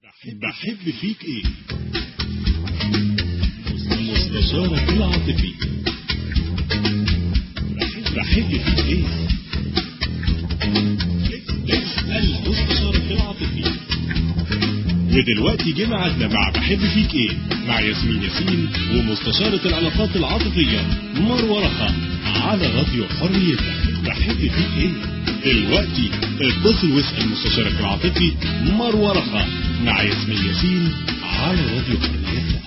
بحب فيك ايه مستشارك العاطفي بحب بحب فيك ايه اسأل مستشارك العاطفي ودلوقتي جه ميعادنا مع بحب فيك ايه مع ياسمين ياسين ومستشارة العلاقات العاطفية مروة رخا على راديو حريتك بحب فيك ايه دلوقتي اتصل واسأل مستشارك العاطفي مروة رخا مع ياسمين ياسين على راديو حريتك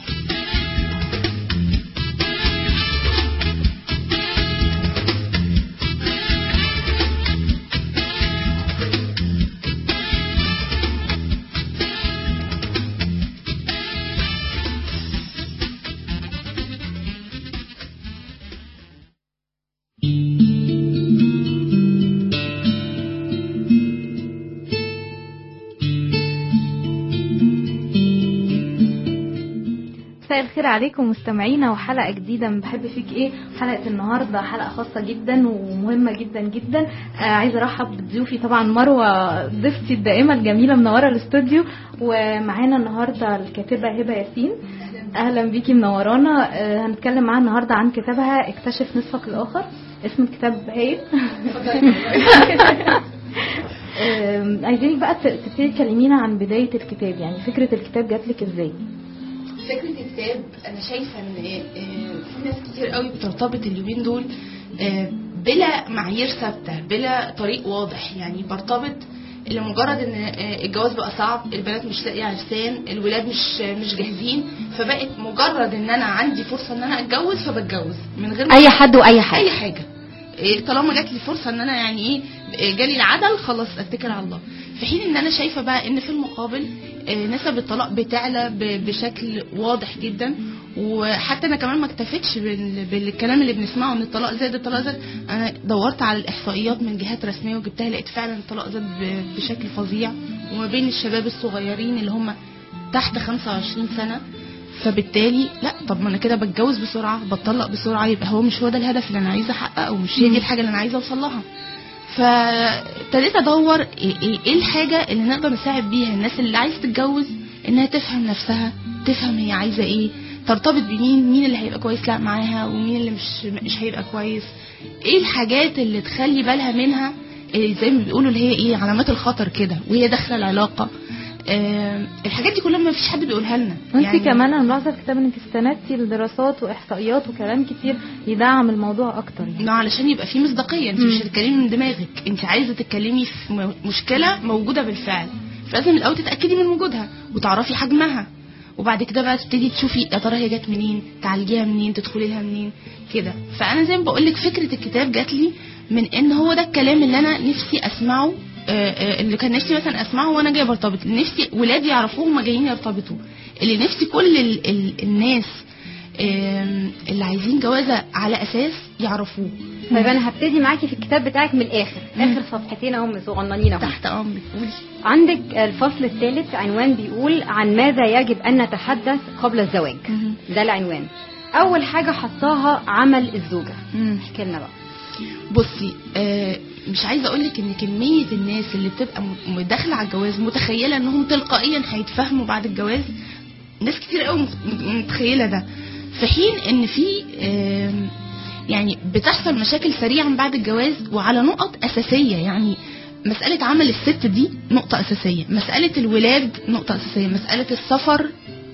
مساء الخير عليكم مستمعينا وحلقه جديده من بحب فيك ايه حلقه النهارده حلقه خاصه جدا ومهمه جدا جدا آه عايزه ارحب بضيوفي طبعا مروه ضيفتي الدائمه الجميله منوره الاستوديو ومعانا النهارده الكاتبه هبه ياسين اهلا بيكي منورانا آه هنتكلم معاها النهارده عن كتابها اكتشف نصفك الاخر اسم الكتاب هايل آم، عايزينك بقى ت- تبتدي تكلمينا عن بدايه الكتاب يعني فكره الكتاب جات لك ازاي فكرة الكتاب أنا شايفة إن آه، في ناس كتير قوي بترتبط اليومين دول آه، بلا معايير ثابتة بلا طريق واضح يعني برتبط لمجرد ان آه، الجواز بقى صعب البنات مش لاقيه عرسان الولاد مش مش جاهزين فبقت مجرد ان انا عندي فرصه ان انا اتجوز فبتجوز من غير ما اي حد واي حاجه اي حاجه إيه، طالما جات لي فرصه ان انا يعني ايه إيه، جالي العدل خلاص اتكل على الله في حين ان انا شايفه بقى ان في المقابل إيه، نسب الطلاق بتعلى ب- بشكل واضح جدا وحتى انا كمان ما اكتفيتش بال- بالكلام اللي بنسمعه ان الطلاق زاد الطلاق زاد انا دورت على الاحصائيات من جهات رسميه وجبتها لقيت فعلا الطلاق زاد ب- بشكل فظيع وما بين الشباب الصغيرين اللي هم تحت 25 سنه فبالتالي لا طب ما انا كده بتجوز بسرعه بتطلق بسرعه يبقى هو مش هو ده الهدف اللي انا عايزه احققه ومش هي دي الحاجه اللي انا عايزه اوصل لها فابتديت ادور ايه إيه- إيه الحاجه اللي نقدر نساعد بيها الناس اللي عايزه تتجوز انها تفهم نفسها تفهم هي عايزه ايه ترتبط بمين مين اللي هيبقى كويس لا معاها ومين اللي مش مش هيبقى كويس ايه الحاجات اللي تخلي بالها منها إيه زي ما بيقولوا اللي هي ايه علامات الخطر كده وهي داخله العلاقه آه الحاجات دي كلها ما فيش حد بيقولها لنا وانت كمان انا ملاحظه في الكتاب انك استندتي لدراسات واحصائيات وكلام كتير يدعم الموضوع اكتر يعني انه علشان يبقى في مصداقيه انت مش هتتكلمي من دماغك انت عايزه تتكلمي في م- مشكله موجوده بالفعل فلازم الاول تتاكدي من وجودها وتعرفي حجمها وبعد كده بقى تبتدي تشوفي يا ترى هي جت منين تعالجيها منين تدخلي لها منين كده فانا زي ما بقول لك فكره الكتاب جات لي من ان هو ده الكلام اللي انا نفسي اسمعه آه، آه، اللي كان نفسي مثلا اسمعه وانا جايه برتبط نفسي ولادي يعرفوه هما جايين يرتبطوا اللي نفسي كل ال ال الناس آم، اللي عايزين جوازه على اساس يعرفوه طيب انا هبتدي معاكي في الكتاب بتاعك من الاخر اخر صفحتين اهم صغننين اهو تحت امرك قولي عندك الفصل الثالث عنوان بيقول عن ماذا يجب ان نتحدث قبل الزواج مهم. ده العنوان اول حاجه حطاها عمل الزوجه مم. احكي لنا بقى بصي آه مش عايزه اقول لك ان كميه الناس اللي بتبقى م- داخله على الجواز متخيله انهم تلقائيا هيتفاهموا بعد الجواز ناس كتير قوي مت- متخيله ده في حين ان في آم، يعني بتحصل مشاكل سريعا بعد الجواز وعلى نقط اساسيه يعني مساله عمل الست دي نقطه اساسيه مساله الولاد نقطه اساسيه مساله السفر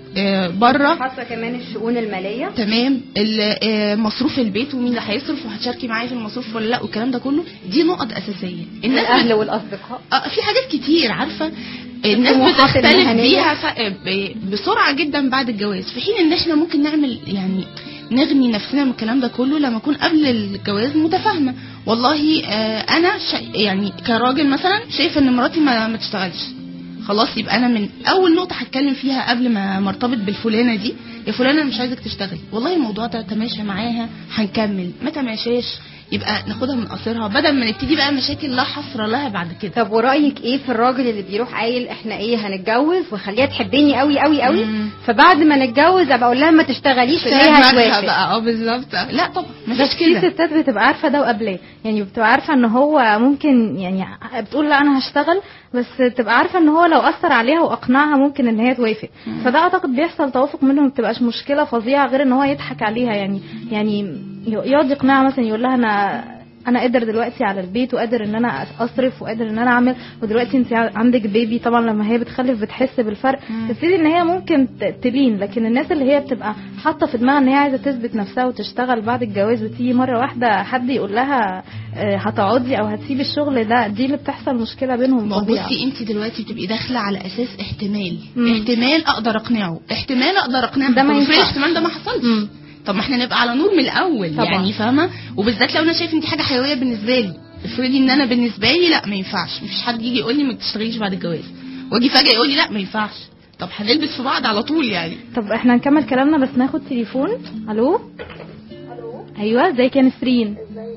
بره حاطه كمان الشؤون الماليه تمام ال- آه، مصروف البيت ومين اللي هيصرف وهتشاركي معايا في المصروف ولا لا والكلام ده كله دي نقط اساسيه الناس الاهل والاصدقاء آه، في حاجات كتير عارفه الناس الطموحات بتختلف المهنية. بيها ف- ب- بسرعه جدا بعد الجواز في حين ان احنا ممكن نعمل يعني نغني نفسنا من الكلام ده كله لما اكون قبل الجواز متفاهمه والله آه، انا شا يعني كراجل مثلا شايف ان مراتي ما, ما تشتغلش خلاص يبقى انا من اول نقطه هتكلم فيها قبل ما مرتبط بالفلانه دي يا فلانه انا مش عايزك تشتغلي والله الموضوع ده تماشى معاها هنكمل ما تماشاش يبقى ناخدها من قصرها بدل ما نبتدي بقى مشاكل لا حصر لها بعد كده طب ورايك ايه في الراجل اللي بيروح قايل احنا ايه هنتجوز وخليها تحبني قوي قوي قوي مم. فبعد ما نتجوز ابقى اقول لها ما تشتغليش فهي دماغها هتوافق بقى اه بالظبط لا طبعا بس مفيش في كده ستات بتبقى عارفه ده وقبلاه يعني بتبقى عارفه ان هو ممكن يعني بتقول لا انا هشتغل بس تبقى عارفه ان هو لو اثر عليها واقنعها ممكن ان هي توافق فده اعتقد بيحصل توافق منهم ما بتبقاش مشكله فظيعه غير ان هو يضحك عليها يعني يعني يقعد يقنعها مثلا يقول لها انا انا قادر دلوقتي على البيت وقادر ان انا اصرف وقادر ان انا اعمل ودلوقتي انت عندك بيبي طبعا لما هي بتخلف بتحس بالفرق تبتدي ان هي ممكن ت- تلين لكن الناس اللي هي بتبقى حاطه في دماغها ان هي عايزه تثبت نفسها وتشتغل بعد الجواز وتيجي مره واحده حد يقول لها آه، هتقعدي او هتسيبي الشغل ده دي اللي بتحصل مشكله بينهم ما هو فظيعة. بصي انت دلوقتي بتبقي داخله على اساس احتمال مم. احتمال اقدر اقنعه احتمال اقدر اقنعه ده ما طب افرضي ينفعش. الاحتمال ده ما حصلش مم. طب ما احنا نبقى على نور من الاول طبعا. يعني فاهمه وبالذات لو انا شايف ان دي حاجه حيويه بالنسبه لي افرضي ان انا بالنسبه لي لا ما ينفعش مفيش حد يجي يقول لي ما تشتغليش بعد الجواز واجي فجاه يقول لي لا ما ينفعش طب هنلبس في بعض على طول يعني طب احنا هنكمل كلامنا بس ناخد تليفون الو ايوه ازيك يا نسرين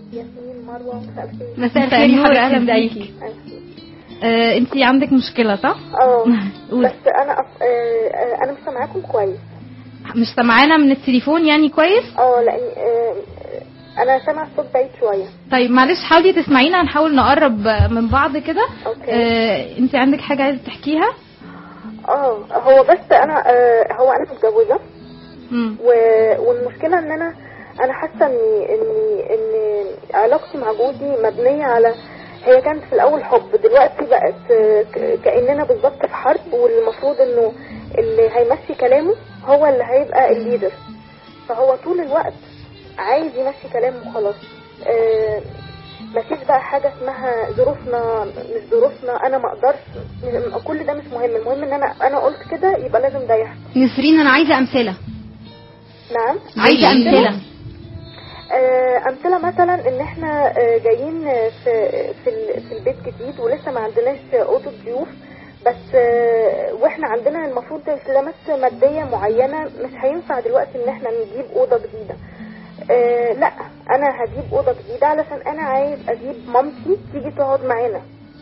مساء مساء الخير يا النور، حبيبتي أهلا ازيك بيكي. آه انت عندك مشكله صح اه قولي. بس انا أف... آه، آه، انا مش سامعاكم كويس مش سامعانا من التليفون يعني كويس اه لان آه، آه، انا سامع الصوت بعيد شويه طيب معلش حاولي تسمعينا هنحاول نقرب من بعض كده اوكي آه انت عندك حاجه عايزه تحكيها اه هو بس انا آه، هو انا متجوزه مم. و... والمشكله ان انا انا حاسه ان ان ان علاقتي مع جوزي مبنيه على هي كانت في الاول حب دلوقتي بقت آه، ك- كاننا بالظبط في حرب والمفروض انه اللي هيمشي كلامه هو اللي هيبقى الليدر فهو طول الوقت عايز يمشي كلامه وخلاص آه، مفيش بقى حاجه اسمها ظروفنا مش ظروفنا انا ما اقدرش م- كل ده مش مهم المهم ان انا انا قلت كده يبقى لازم ده يحصل نسرين انا عايزه امثله نعم عايزه امثله آه، امثله مثلا ان احنا آه، جايين آه، في في ال- في البيت جديد ولسه ما عندناش اوضه ضيوف بس آه، واحنا عندنا المفروض التزامات ماديه معينه مش هينفع دلوقتي ان احنا نجيب اوضه جديده آه، لا انا هجيب اوضه جديده علشان انا عايز اجيب مامتي تيجي تقعد معانا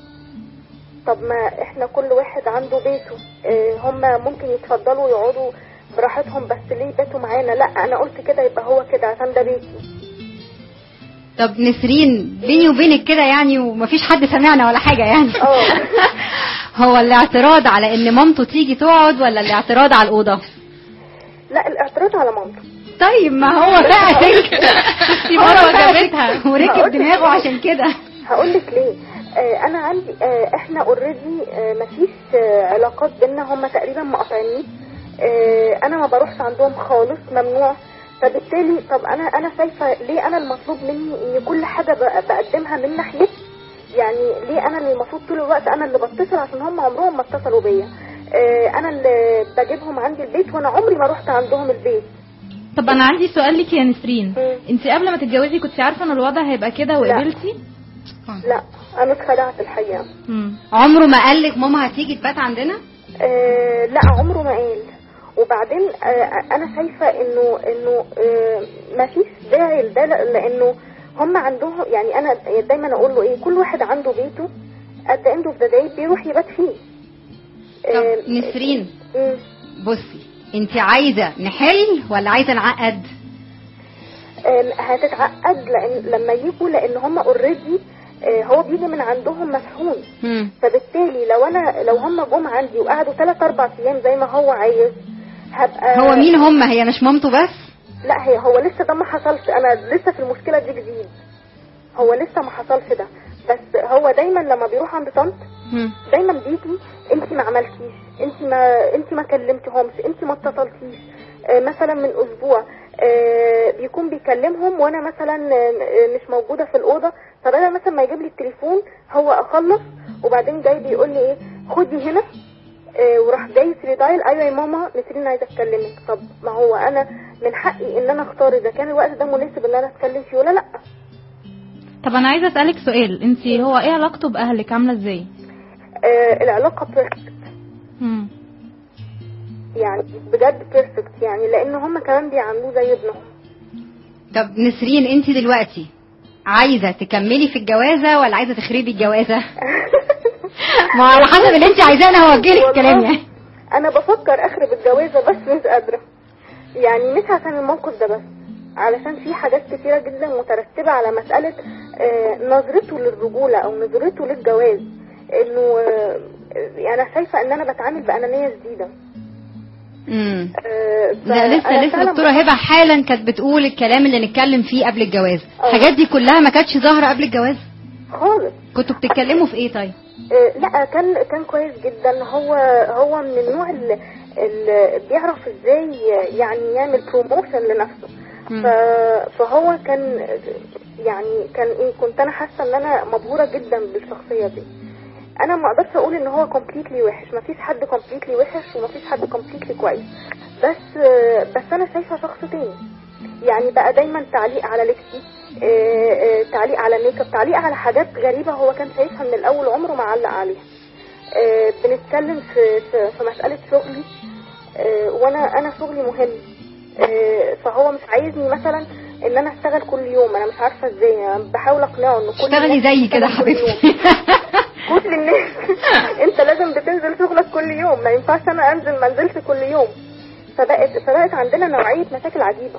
طب ما احنا كل واحد عنده بيته اه هم ممكن يتفضلوا يقعدوا براحتهم بس ليه بيته معانا لا انا قلت كده يبقى هو كده عشان ده بيتي طب نسرين بيني وبينك كده يعني ومفيش حد سمعنا ولا حاجه يعني اه هو الاعتراض على ان مامته تيجي تقعد ولا الاعتراض على الاوضه لا الاعتراض على مامته طيب ما هو فاهم دي مروه جابتها وركب دماغه عشان كده هقول لك ليه آه انا عندي آه احنا اوريدي آه مفيش آه علاقات بينا هم تقريبا مقاطعيني آه انا ما بروحش عندهم خالص ممنوع فبالتالي طب انا انا شايفه ليه انا المطلوب مني ان كل حاجه ب- بقدمها من ناحيتي يعني ليه انا اللي المفروض طول الوقت انا اللي بتصل عشان هم عمرهم ما اتصلوا بيا آه انا اللي بجيبهم عندي البيت وانا عمري ما رحت عندهم البيت طب انا عندي سؤال لك يا نسرين مم. انت قبل ما تتجوزي كنت عارفه ان الوضع هيبقى كده وقبلتي لا انا اتخدعت الحقيقه مم. عمره ما قال لك ماما هتيجي تبات عندنا آه لا عمره ما قال وبعدين آه انا شايفه انه انه آه ما فيش داعي لده ل- لانه هم عندهم يعني انا دايما اقول له ايه كل واحد عنده بيته قد عنده في بداية بيروح يبات فيه طب آه، نسرين مم. بصي انت عايزه نحل ولا عايزه نعقد آه، هتتعقد لان لما يجوا لان هم اوريدي هو بيجي من عندهم مفهوم مم. فبالتالي لو انا لو هم جم عندي وقعدوا 3 4 ايام زي ما هو عايز هبقى هو مين هم هي مش مامته بس لا هي هو لسه ده ما حصلش انا لسه في المشكله دي جديد هو لسه ما حصلش ده بس هو دايما لما بيروح عند طنط مم. دايما بيجي انت ما عملتيش انت ما انت ما كلمتهمش انت ما اتصلتيش آه، مثلا من اسبوع آه، بيكون بيكلمهم وانا مثلا آه، مش موجوده في الاوضه فبدل مثلا ما يجيب لي التليفون هو اخلص وبعدين جاي بيقول لي ايه خدي هنا آه، وراح جاي ريدايل ايوه يا ماما نسرين عايزه اتكلمك طب ما هو انا من حقي ان انا اختار اذا كان الوقت ده مناسب ان انا اتكلم فيه ولا لا طب انا عايزه اسالك سؤال انت هو ايه علاقته باهلك عامله ازاي آه، العلاقه بيرفكت مم. يعني بجد بيرفكت يعني لان هم كمان بيعاملوه زي ابنهم طب نسرين انت دلوقتي عايزه تكملي في الجوازه ولا عايزه تخربي الجوازه ما على حسب اللي انت عايزاه انا هوجهلك الكلام والله يعني انا بفكر اخرب الجوازه بس مش قادره يعني مش عشان الموقف ده بس علشان في حاجات كتيره جدا مترتبه على مساله آه، نظرته للرجوله او نظرته للجواز انه آه، يعني انا شايفه ان انا بتعامل بانانيه شديده امم آه، لا لسه فأنا لسه فعلاً دكتوره هبه حالا كانت بتقول الكلام اللي نتكلم فيه قبل الجواز اه. الحاجات دي كلها ما كانتش ظاهره قبل الجواز خالص كنتوا بتتكلموا في ايه طيب آه، لا كان كان كويس جدا هو هو من النوع اللي, اللي بيعرف ازاي يعني يعمل بروموشن لنفسه مم. ف- فهو كان يعني كان ايه كنت انا حاسه ان انا مبهوره جدا بالشخصيه دي انا ما اقدرش اقول ان هو كومبليتلي وحش ما فيش حد كومبليتلي وحش وما فيش حد كومبليتلي كويس بس آه، بس انا شايفه شخص تاني يعني بقى دايما تعليق على لبسي آه، آه، تعليق على ميك اب تعليق على حاجات غريبه هو كان شايفها من الاول عمره ما علق عليها آه، بنتكلم في في, في مساله شغلي آه، وانا انا شغلي مهم آه، فهو مش عايزني مثلا ان انا اشتغل كل يوم انا مش عارفه ازاي أنا بحاول اقنعه ان كل اشتغلي الناس زي كده بتشتغل كل يوم. حبيبتي كل الناس انت لازم بتنزل شغلك كل يوم ما ينفعش انا انزل ما انزلش كل يوم فبقت فبقت عندنا نوعيه مشاكل عجيبه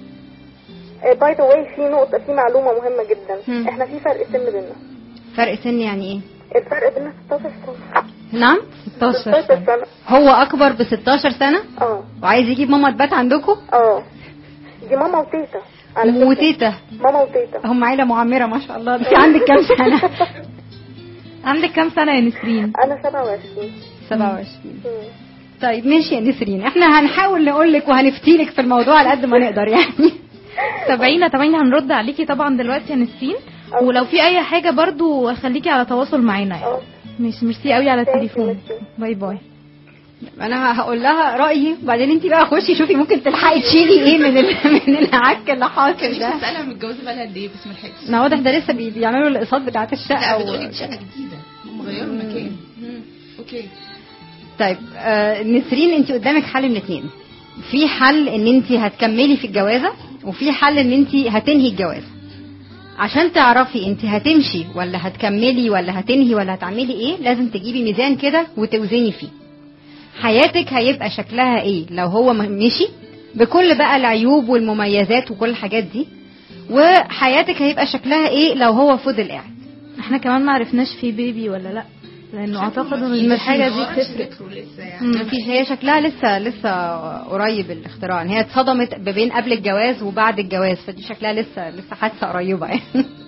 باي ذا واي في نقطه في معلومه مهمه جدا مم. احنا في فرق سن بيننا فرق سن يعني ايه الفرق بيننا 16 سنه نعم 16 16 سنه سنه هو اكبر ب 16 سنه اه وعايز يجيب ماما تبات عندكم اه دي ماما وتيتا على فكرة. وتيتا ماما وتيتا هم عيله معمره ما شاء الله انت عندك كام سنه عندك كام سنه يا نسرين انا 27 27 مم. طيب ماشي يا نسرين احنا هنحاول نقول لك وهنفتيلك في الموضوع على قد ما نقدر يعني تابعينا تابعينا هنرد عليكي طبعا دلوقتي يا نسرين أوكي. ولو في اي حاجه برضو خليكي على تواصل معانا يعني اه مش ميرسي قوي على Thank you, التليفون merci. باي باي انا هقول لها رايي وبعدين انت بقى خشي شوفي ممكن تلحقي تشيلي ايه من ال... من العك اللي كان حاصل نفسي ده اسالها متجوزه بقالها قد ايه بس ما لحقتش ما واضح ده لسه بي- بيعملوا الاقساط بتاعت لا الشقه بتقولي و... دي شقه جديده هم غيروا المكان مم. اوكي طيب آه نسرين انت قدامك حل من اتنين في حل ان انت هتكملي في الجوازه وفي حل ان انت هتنهي الجواز عشان تعرفي انت هتمشي ولا هتكملي ولا هتنهي ولا هتعملي ايه لازم تجيبي ميزان كده وتوزني فيه حياتك هيبقى شكلها ايه لو هو م- مشي بكل بقى العيوب والمميزات وكل الحاجات دي وحياتك هيبقى شكلها ايه لو هو فضل قاعد احنا كمان ما عرفناش في بيبي ولا لا لانه اعتقد ان الحاجه دي بتفرق بتفرق لسه يعني مم. مفيش هي شكلها لسه لسه قريب الاختراع هي اتصدمت ما بين قبل الجواز وبعد الجواز فدي شكلها لسه لسه حادثه قريبه يعني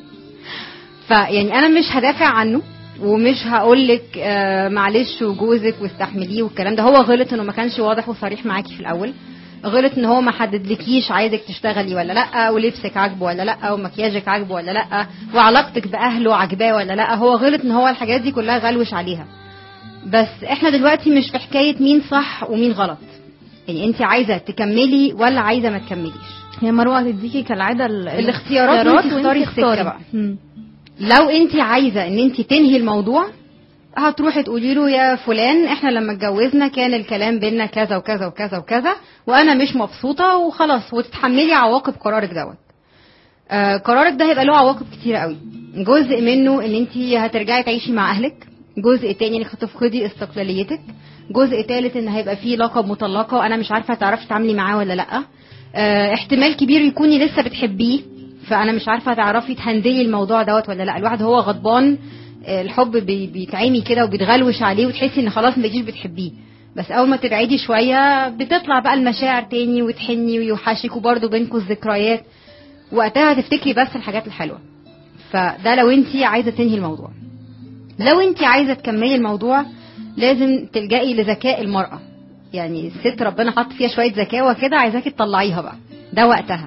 فيعني انا مش هدافع عنه ومش هقول لك آه معلش وجوزك واستحمليه والكلام ده هو غلط انه ما كانش واضح وصريح معاكي في الاول غلط ان هو ما حددلكيش عايزك تشتغلي ولا لا ولبسك عاجبه ولا لا ومكياجك عاجبه ولا لا وعلاقتك باهله عاجباه ولا لا هو غلط ان هو الحاجات دي كلها غلوش عليها بس احنا دلوقتي مش في حكايه مين صح ومين غلط يعني انت عايزه تكملي ولا عايزه ما تكمليش هي مروه هتديكي كالعاده ال- الاختيارات وانتي وانتي اختاري السكة اختاري. بقى. مم. لو انت عايزه ان انت تنهي الموضوع هتروحي تقولي له يا فلان احنا لما اتجوزنا كان الكلام بينا كذا وكذا وكذا وكذا وانا مش مبسوطه وخلاص وتتحملي عواقب قرارك دوت آه قرارك ده هيبقى له عواقب كتير قوي جزء منه ان انت هترجعي تعيشي مع اهلك جزء تاني انك هتفقدي استقلاليتك جزء تالت ان هيبقى فيه لقب مطلقه وانا مش عارفه هتعرفي تتعاملي معاه ولا لا آه احتمال كبير يكوني لسه بتحبيه فانا مش عارفه هتعرفي تهندلي الموضوع دوت ولا لا الواحد هو غضبان آه، الحب بي- بيتعمي كده وبيتغلوش عليه وتحسي ان خلاص ما بقيتيش بتحبيه بس اول ما تبعدي شويه بتطلع بقى المشاعر تاني وتحني ويوحشك وبرده بينكم الذكريات وقتها هتفتكري بس الحاجات الحلوه فده لو انت عايزه تنهي الموضوع لو انت عايزه تكملي الموضوع لازم تلجئي لذكاء المراه يعني الست ربنا حط فيها شويه ذكاوه كده عايزاكي تطلعيها بقى ده وقتها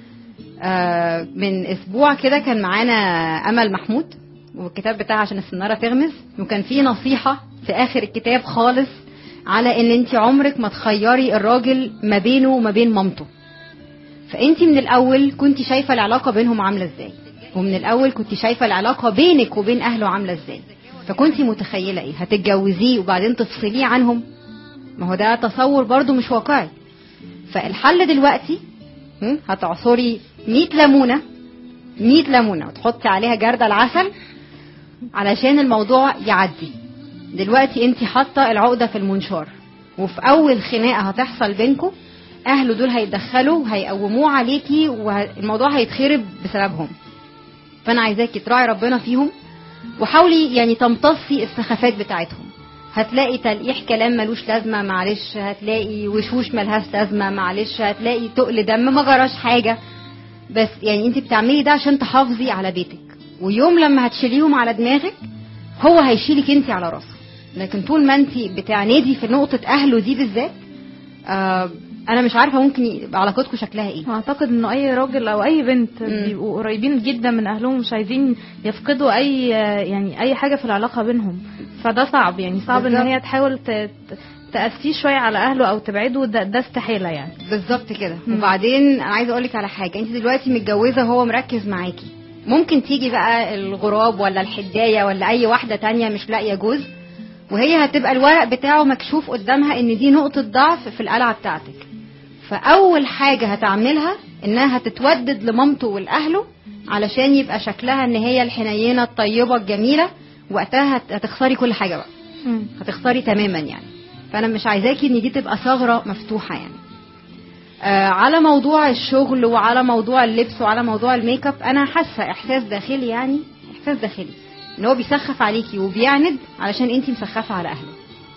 آه من اسبوع كده كان معانا امل محمود والكتاب بتاعها عشان السناره تغمز وكان في نصيحه في اخر الكتاب خالص على ان انت عمرك ما تخيري الراجل ما بينه وما بين مامته فانت من الاول كنت شايفه العلاقه بينهم عامله ازاي ومن الاول كنت شايفه العلاقه بينك وبين اهله عامله ازاي فكنت متخيله ايه هتتجوزيه وبعدين تفصليه عنهم ما هو ده تصور برضو مش واقعي فالحل دلوقتي هم، هتعصري 100 ليمونه 100 ليمونه وتحطي عليها جردل العسل علشان الموضوع يعدي دلوقتي انت حاطه العقده في المنشار وفي اول خناقه هتحصل بينكم اهله دول هيتدخلوا هيقوموه عليكي والموضوع هيتخرب بسببهم فانا عايزاكي تراعي ربنا فيهم وحاولي يعني تمتصي السخافات بتاعتهم هتلاقي تلقيح كلام ملوش لازمه معلش هتلاقي وشوش ملهاش لازمه معلش هتلاقي تقل دم ما جراش حاجه بس يعني انت بتعملي ده عشان تحافظي على بيتك ويوم لما هتشيليهم على دماغك هو هيشيلك انت على راسه لكن طول ما انت بتعندي في نقطه اهله دي بالذات آه انا مش عارفه ممكن يبقى علاقتكم شكلها ايه اعتقد انه اي راجل او اي بنت مم. بيبقوا قريبين جدا من اهلهم مش عايزين يفقدوا اي يعني اي حاجه في العلاقه بينهم فده صعب يعني صعب ان بالظبط. هي تحاول ت- ت- تأسيه شويه على اهله او تبعده ده, ده استحاله يعني بالظبط كده مم. وبعدين انا عايزه اقول لك على حاجه انت دلوقتي متجوزه هو مركز معاكي ممكن تيجي بقى الغراب ولا الحدايه ولا اي واحده تانية مش لاقيه جوز وهي هتبقى الورق بتاعه مكشوف قدامها ان دي نقطه ضعف في القلعه بتاعتك فاول حاجه هتعملها انها هتتودد لمامته ولاهله علشان يبقى شكلها ان هي الحنينه الطيبه الجميله وقتها هت- هتخسري كل حاجه بقى مم. هتخسري تماما يعني فانا مش عايزاكي ان دي تبقى ثغره مفتوحه يعني آه على موضوع الشغل وعلى موضوع اللبس وعلى موضوع الميك اب انا حاسه احساس داخلي يعني احساس داخلي ان هو بيسخف عليكي وبيعند علشان انتي مسخفه على اهله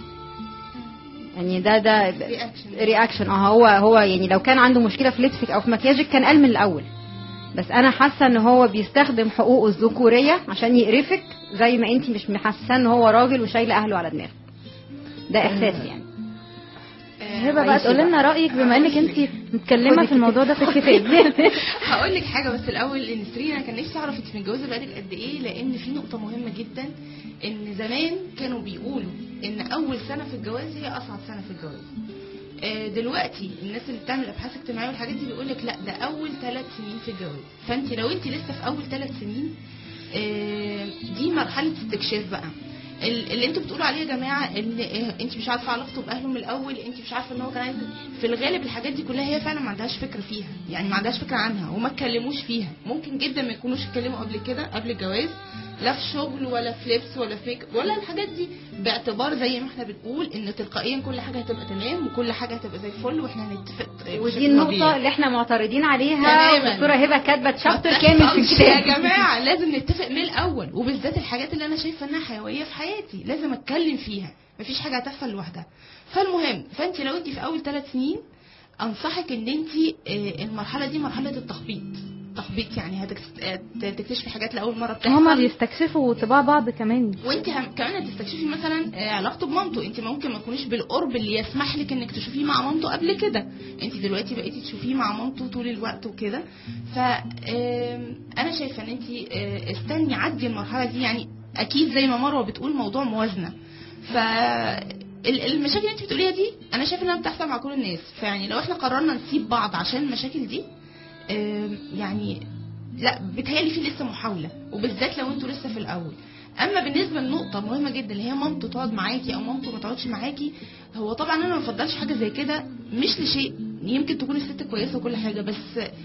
يعني ده ده Reaction. رياكشن اه هو هو يعني لو كان عنده مشكله في لبسك او في مكياجك كان قال من الاول بس انا حاسه ان هو بيستخدم حقوقه الذكوريه عشان يقرفك زي ما انتي مش محسه ان هو راجل وشايله اهله على دماغه ده احساسي يعني هبه بقى عايشة تقول لنا بقى. رايك بما انك انت متكلمه خدي في الموضوع ده في الكتاب هقول لك حاجه بس الاول ان سترين انا كان نفسي اعرف انت متجوزه بقالك قد ايه لان في نقطه مهمه جدا ان زمان كانوا بيقولوا ان اول سنه في الجواز هي اصعب سنه في الجواز آه، دلوقتي الناس اللي بتعمل ابحاث اجتماعيه والحاجات دي بيقول لك لا ده اول ثلاث سنين في الجواز فانت لو انت لسه في اول ثلاث سنين آه، دي مرحله استكشاف بقى ال- اللي انتوا بتقولوا عليه يا جماعه ان آه، انت مش عارفه علاقته باهله من الاول انت مش عارفه ان هو كان عايز في الغالب الحاجات دي كلها هي فعلا ما عندهاش فكره فيها يعني ما عندهاش فكره عنها وما اتكلموش فيها ممكن جدا ما يكونوش اتكلموا قبل كده قبل الجواز لا في شغل ولا في لبس ولا في ميك اب ولا الحاجات دي باعتبار زي ما احنا بنقول ان تلقائيا كل حاجه هتبقى تمام وكل حاجه هتبقى زي الفل واحنا هنتفق ودي بشكل النقطة طبيعي. اللي احنا معترضين عليها تماماً. والدكتورة هبة كاتبة شابتر ما كامل في تحصلش يا الكتاب جماعه لازم نتفق من الاول وبالذات الحاجات اللي انا شايفه انها حيويه في حياتي لازم اتكلم فيها مفيش حاجه هتحصل لوحدها فالمهم فانت لو انت في اول ثلاث سنين انصحك ان انت المرحله دي مرحله التخبيط تخبيط يعني هتكس- هتكتشفي حاجات لاول مره بتحصل هما بيستكشفوا طباع بعض كمان وانت هم- كمان هتستكشفي مثلا آه، علاقته بمامته انت ممكن ما تكونيش بالقرب اللي يسمح لك انك تشوفيه مع مامته قبل كده انت دلوقتي بقيتي تشوفيه مع مامته طول الوقت وكده ف آم، انا شايفه ان انت آه، استني عدي المرحله دي يعني اكيد زي ما مروه بتقول موضوع موازنه ف ال- المشاكل اللي انت بتقوليها دي انا شايفه انها بتحصل مع كل الناس فيعني لو احنا قررنا نسيب بعض عشان المشاكل دي آم، يعني لا بتهيألي في لسه محاولة وبالذات لو انتوا لسه في الأول أما بالنسبة لنقطة مهمة جدا اللي هي مامته تقعد معاكي أو مامته ما تقعدش معاكي هو طبعا أنا ما بفضلش حاجة زي كده مش لشيء يمكن تكون الست كويسة وكل حاجة بس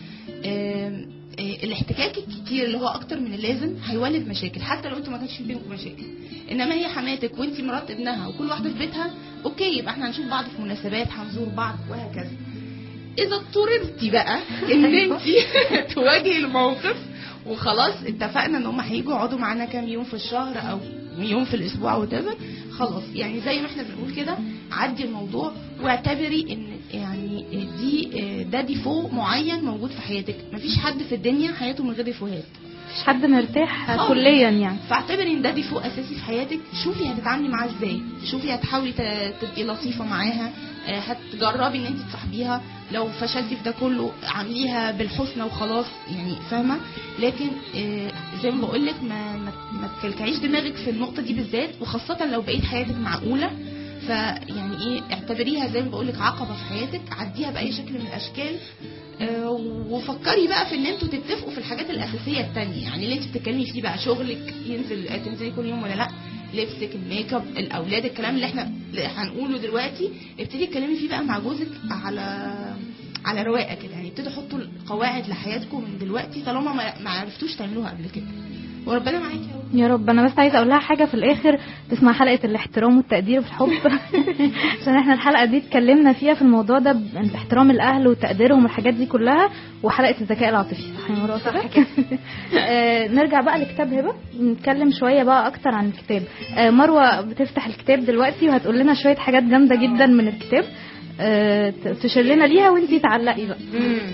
آم، آه، الاحتكاك الكتير اللي هو أكتر من اللازم هيولد مشاكل حتى لو انتوا ما كانش في بينكم مشاكل إنما هي حماتك وانتي مرات ابنها وكل واحدة في بيتها أوكي يبقى احنا هنشوف بعض في مناسبات هنزور بعض وهكذا اذا اضطررتي بقى ان انت تواجهي الموقف وخلاص اتفقنا ان هم هيجوا يقعدوا معانا كام يوم في الشهر او يوم في الاسبوع او خلاص يعني زي ما احنا بنقول كده عدي الموضوع واعتبري ان يعني دي ده ديفو معين موجود في حياتك مفيش حد في الدنيا حياته من غير ديفوهات مفيش حد مرتاح خالص. كليا يعني فاعتبري ان ده ديفو اساسي في حياتك شوفي هتتعاملي معاه ازاي شوفي هتحاولي ت- تبقي لطيفه معاها آه، هتجربي ان انت تصاحبيها لو فشلتي في ده كله عامليها بالحسنى وخلاص يعني فاهمه لكن آه، زي ما بقول لك ما ما ما تكلكعيش دماغك في النقطه دي بالذات وخاصه لو بقيت حياتك معقوله فيعني ايه اعتبريها زي ما بقول لك عقبه في حياتك عديها باي شكل من الاشكال آه، وفكري بقى في ان انتوا تتفقوا في الحاجات الاساسيه التانية يعني اللي انت بتتكلمي فيه بقى شغلك ينزل آه، تنزلي كل يوم ولا لا لبسك الميك اب الاولاد الكلام اللي احنا اللي هنقوله دلوقتي ابتدي اتكلمي فيه بقى مع جوزك على على رواقه كده يعني ابتدوا حطوا القواعد لحياتكم من دلوقتي طالما ما, ما عرفتوش تعملوها قبل كده وربنا معاكي يا رب يا رب انا بس عايزه اقول لها حاجه في الاخر تسمع حلقه الاحترام والتقدير والحب عشان احنا الحلقه دي اتكلمنا فيها في الموضوع ده ب- باحترام الاهل وتقديرهم والحاجات دي كلها وحلقه الذكاء العاطفي صح يا مروه صح كده آه، نرجع بقى لكتاب هبه نتكلم شويه بقى اكتر عن الكتاب آه، مروه بتفتح الكتاب دلوقتي وهتقول لنا شويه حاجات جامده جدا من الكتاب آه، ت- تشير لنا ليها وانتي تعلقي بقى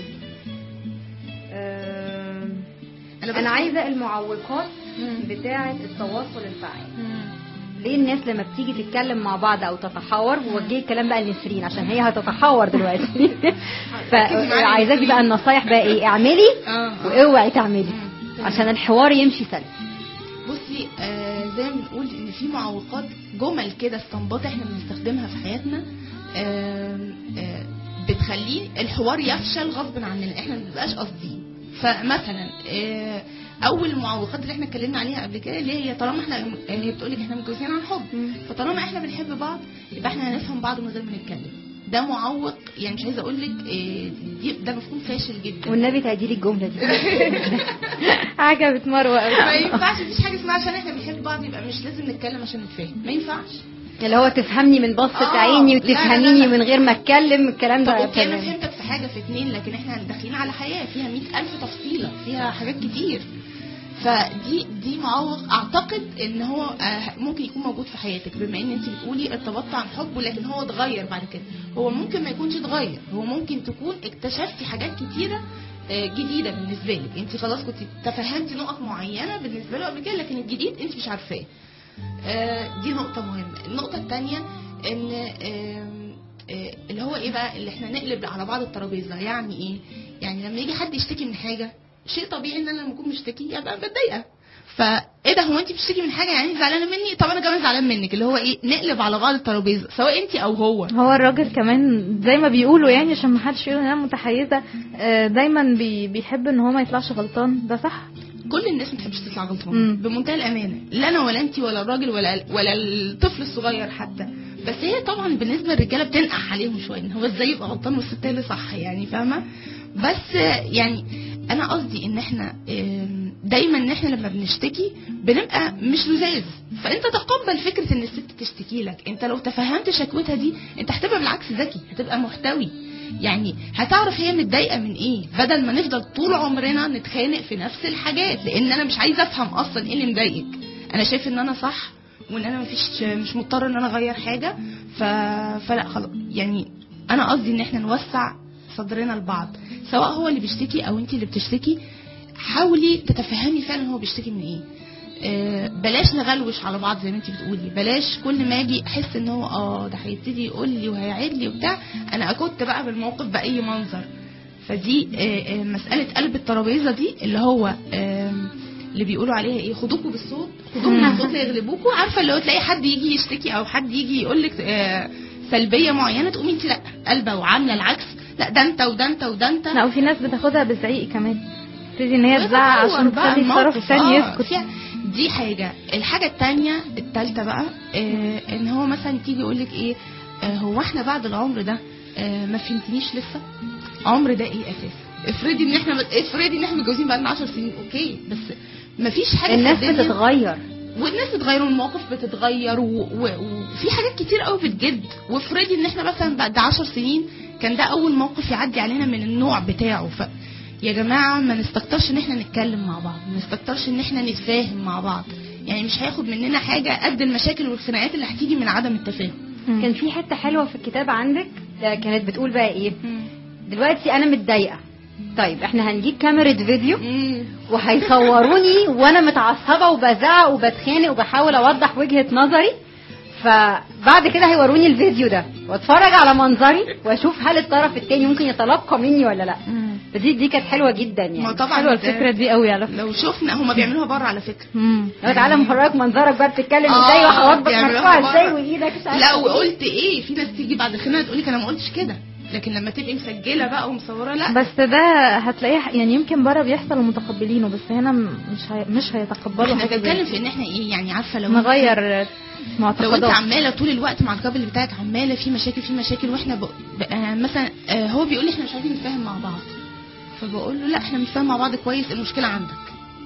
بس- انا عايزه المعوقات بتاعه التواصل الفعال ليه الناس لما بتيجي تتكلم مع بعض او تتحاور ووجهي الكلام بقى لنسرين عشان هي هتتحور دلوقتي فعايزاكي بقى النصايح بقى ايه اعملي اه واوعي تعملي عشان الحوار يمشي سلس بصي آه زي ما بنقول ان في معوقات جمل كده استنباط احنا بنستخدمها في حياتنا آه آه بتخليه الحوار يفشل غصب عننا احنا ما بنبقاش قاصدين فمثلا آه اول المعوقات اللي احنا اتكلمنا عليها قبل كده اللي هي طالما احنا هي بتقول لك احنا متجوزين عن حب فطالما احنا بنحب بعض يبقى احنا هنفهم بعض من غير ما نتكلم ده معوق يعني مش عايزه اقول لك آه دي- ده مفهوم فاشل جدا والنبي تعديلي الجمله دي عجبت مروه قوي ما ينفعش مفيش حاجه اسمها عشان احنا بنحب بعض يبقى مش لازم نتكلم عشان نتفاهم ما ينفعش اللي هو تفهمني من بصة آه، عيني لا، لا، وتفهميني لا. من غير ما اتكلم الكلام طب ده اوكي انا تمام. فهمتك في حاجه في اتنين لكن احنا داخلين على حياه فيها مئة الف تفصيله فيها حاجات كتير فدي دي معوق اعتقد ان هو آه، ممكن يكون موجود في حياتك بما ان انت بتقولي ارتبطت عن حب ولكن هو اتغير بعد كده هو ممكن ما يكونش اتغير هو ممكن تكون اكتشفتي حاجات كتيره آه، جديده بالنسبه لك انت خلاص كنت تفهمتي نقط معينه بالنسبه له قبل كده لكن الجديد انت مش عارفاه آه، دي نقطة مهمة النقطة التانية ان آم، آه، اللي هو ايه بقى اللي احنا نقلب على بعض الترابيزة يعني ايه يعني لما يجي حد يشتكي من حاجة شيء طبيعي ان انا لما اكون مشتكي ابقى متضايقة فايه ده هو انت بتشتكي من حاجة يعني زعلانة مني طب انا كمان زعلان منك اللي هو ايه نقلب على بعض الترابيزة سواء انت او هو هو الراجل كمان زي ما بيقولوا يعني عشان ما حدش يقول ان انا متحيزه آه، دايما بي بيحب ان هو ما يطلعش غلطان ده صح كل الناس ما بتحبش تطلع غلطانه مم. بمنتهى الامانه لا انا ولا انت ولا الراجل ولا ولا الطفل الصغير حتى بس هي طبعا بالنسبه للرجاله بتنقح عليهم شويه ان هو ازاي يبقى غلطان والست هي اللي صح يعني فاهمه بس يعني انا قصدي ان احنا آم، دايما ان احنا لما بنشتكي بنبقى مش لزاز فانت تقبل فكره ان الست تشتكي لك انت لو تفهمت شكوتها دي انت هتبقى بالعكس ذكي هتبقى محتوي يعني هتعرف هي متضايقه من ايه بدل ما نفضل طول عمرنا نتخانق في نفس الحاجات لان انا مش عايزه افهم اصلا ايه اللي مضايقك انا شايف ان انا صح وان انا مفيش مش مضطر ان انا اغير حاجه ف... فلا خلاص يعني انا قصدي ان احنا نوسع صدرنا لبعض سواء هو اللي بيشتكي او انت اللي بتشتكي حاولي تتفهمي فعلا هو بيشتكي من ايه آه، بلاش نغلوش على بعض زي ما انت بتقولي بلاش كل ما اجي احس ان هو اه ده هيبتدي يقول لي وهيعيد لي وبتاع انا كنت بقى بالموقف باي منظر فدي آه، آه، مساله قلب الترابيزه دي اللي هو آم، اللي بيقولوا عليها ايه خدوكوا بالصوت خدوكوا بالصوت يغلبوكوا عارفه اللي هو تلاقي حد يجي يشتكي او حد يجي يقول لك آه، سلبيه معينه تقومي انت لا قلبه وعامله العكس لا ده انت وده انت وده انت لا وفي ناس بتاخدها بالزعيق كمان تبتدي ان هي تزعق ويتطور عشان بقى تخلي الطرف الموقف. الثاني آه، يسكت فيها- دي حاجة الحاجة التانية التالتة بقى آه ان هو مثلا تيجي يقول لك ايه آه هو احنا بعد العمر ده آه ما فهمتنيش لسه عمر ده ايه اساسا افرضي ان احنا افرضي ان احنا متجوزين بقى لنا 10 سنين اوكي بس ما فيش حاجة الناس في الدنيا- بتتغير والناس بتتغير والمواقف بتتغير و- و- وفي حاجات كتير قوي بتجد وافرضي ان احنا مثلا بعد عشر سنين كان ده اول موقف يعدي علينا من النوع بتاعه ف يا جماعه ما نستكترش ان احنا نتكلم مع بعض ما نستكترش ان احنا نتفاهم مع بعض يعني مش هياخد مننا حاجه قد المشاكل والخناقات اللي هتيجي من عدم التفاهم كان في حته حلوه في الكتاب عندك ده كانت بتقول بقى ايه دلوقتي انا متضايقه طيب احنا هنجيب كاميرا فيديو مم. وهيصوروني وانا متعصبه وبزعق وبتخانق وبحاول اوضح وجهه نظري فبعد كده هيوروني الفيديو ده واتفرج على منظري واشوف هل الطرف التاني ممكن يتلقى مني ولا لا فدي دي كانت حلوه جدا ما يعني طبعا حلوه ده- الفكره دي قوي على فكره لو شفنا هما بيعملوها بره على فكره مم. لو تعالى مفرجك منظرك بقى بتتكلم آه، ازاي وحواجبك بيعملوها مرفوعه ازاي بره. وايدك مش عارفة لا إيه. وقلت ايه في ناس تيجي بعد الخناقه تقول لك انا ما قلتش كده لكن لما تبقي مسجله بقى ومصوره لا بس ده هتلاقيه يعني يمكن بره بيحصل ومتقبلينه بس هنا م- مش هي... مش هيتقبلوا احنا حاجه زي بنتكلم دي. في ان احنا ايه يعني عارفه لو نغير لو انت معتقدات عماله طول الوقت مع الكابل بتاعك عماله في مشاكل في مشاكل واحنا ب... ب... آه مثلا آه هو بيقول لي احنا مش عارفين نتفاهم مع بعض فبقول له لا احنا بنتفاهم مع بعض كويس المشكله عندك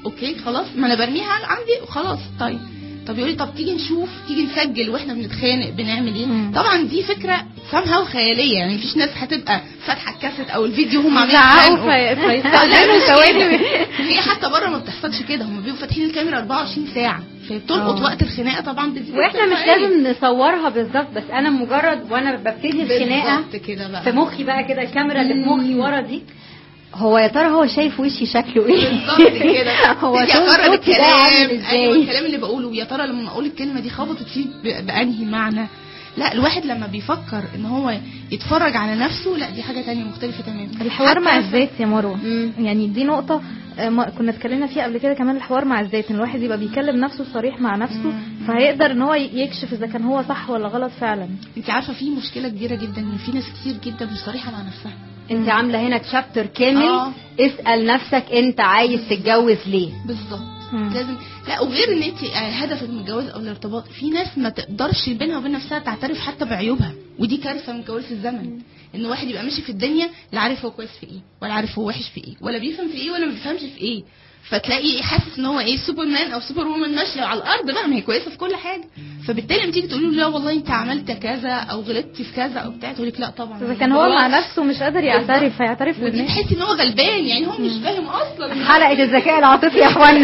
اوكي خلاص ما انا برميها عندي وخلاص طيب طب يقول لي طب تيجي نشوف تيجي نسجل واحنا بنتخانق بنعمل ايه مم. طبعا دي فكره فاهمها وخياليه يعني مفيش ناس هتبقى فاتحه الكاسيت او الفيديو هم عاملين يزعقوا يتخانقوا. في- فيستخدموا ثواني هي حتى بره ما بتحصلش كده هم بيبقوا فاتحين الكاميرا 24 ساعه فبتلقط آه. وقت الخناقه طبعا بتزيد واحنا مش التفاعل. لازم نصورها بالظبط بس انا مجرد وانا ببتدي الخناقه بالظبط كده بقى في مخي بقى كده الكاميرا اللي في مخي ورا دي هو يا ترى هو شايف وشي شكله ايه بالظبط كده هو تيجي صوت- اقرب صوتي ده عامل الكلام ايوه ازاي الكلام اللي بقوله يا ترى لما اقول الكلمه دي خبطت فيه ب- بانهي معنى لا الواحد لما بيفكر ان هو يتفرج على نفسه لا دي حاجه تانية مختلفه تماما الحوار مع حتى- الذات يا مروه مم. يعني دي نقطة آه، ما- كنا اتكلمنا فيها قبل كده كمان الحوار مع الذات ان الواحد يبقى بيكلم نفسه صريح مع نفسه فهيقدر ان هو يكشف اذا كان هو صح ولا غلط فعلا انت عارفه في مشكله كبيره جدا ان في ناس كتير جدا مش صريحه مع نفسها انت عامله هنا تشابتر كامل آه. اسال نفسك انت عايز تتجوز ليه بالظبط مم. لازم لا وغير ان انت آه، هدفك من الجواز او الارتباط في ناس ما تقدرش بينها وبين نفسها تعترف حتى بعيوبها ودي كارثه من كوارث الزمن ان واحد يبقى ماشي في الدنيا لا عارف هو كويس في ايه ولا عارف هو وحش في ايه ولا بيفهم في ايه ولا ما بيفهمش في ايه فتلاقي حاسس ان هو ايه سوبرمان او سوبر وومن ماشيه على الارض بقى ما هي كويسه في كل حاجه فبالتالي لما تيجي تقولي له لا والله انت عملت كذا او غلطتي في كذا او بتاع تقول لك لا طبعا اذا كان هو مع نفسه مش قادر يعترف هيعترف ودي للناس تحسي ان هو غلبان يعني هو مش فاهم اصلا حلقه الذكاء العاطفي يا اخوانا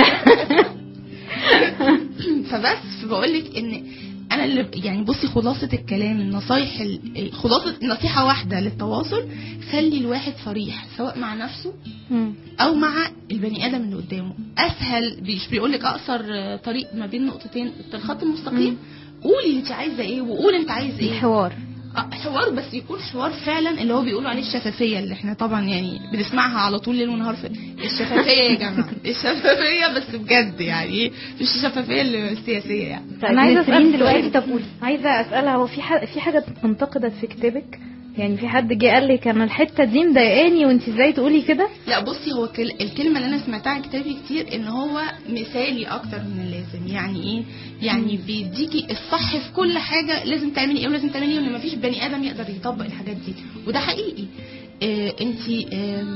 فبس بقول لك ان انا اللي يعني بصي خلاصه الكلام النصايح ال- خلاصه نصيحه واحده للتواصل خلي الواحد صريح سواء مع نفسه مم. او مع البني ادم اللي قدامه اسهل مش بيقول لك اقصر آه، طريق ما بين نقطتين الخط المستقيم قولي انت عايزه ايه وقول انت عايز ايه الحوار آه، حوار بس يكون حوار فعلا اللي هو بيقولوا عليه الشفافيه اللي احنا طبعا يعني بنسمعها على طول ليل ونهار في الشفافيه يا جماعه الشفافيه بس بجد يعني مش الشفافيه السياسيه يعني انا عايزه نسرين اسال دلوقتي سؤال. طب قولي عايزه اسالها هو في ح- في حاجه انتقدت في كتابك يعني في حد جه قال لك انا الحته دي مضايقاني وانت ازاي تقولي كده لا بصي هو كل- الكلمه اللي انا سمعتها عن كتابي كتير ان هو مثالي اكتر من اللازم يعني ايه يعني بيديكي الصح في كل حاجه لازم تعملي ايه ولازم تعملي ايه وان مفيش بني ادم يقدر يطبق الحاجات دي وده حقيقي آه انت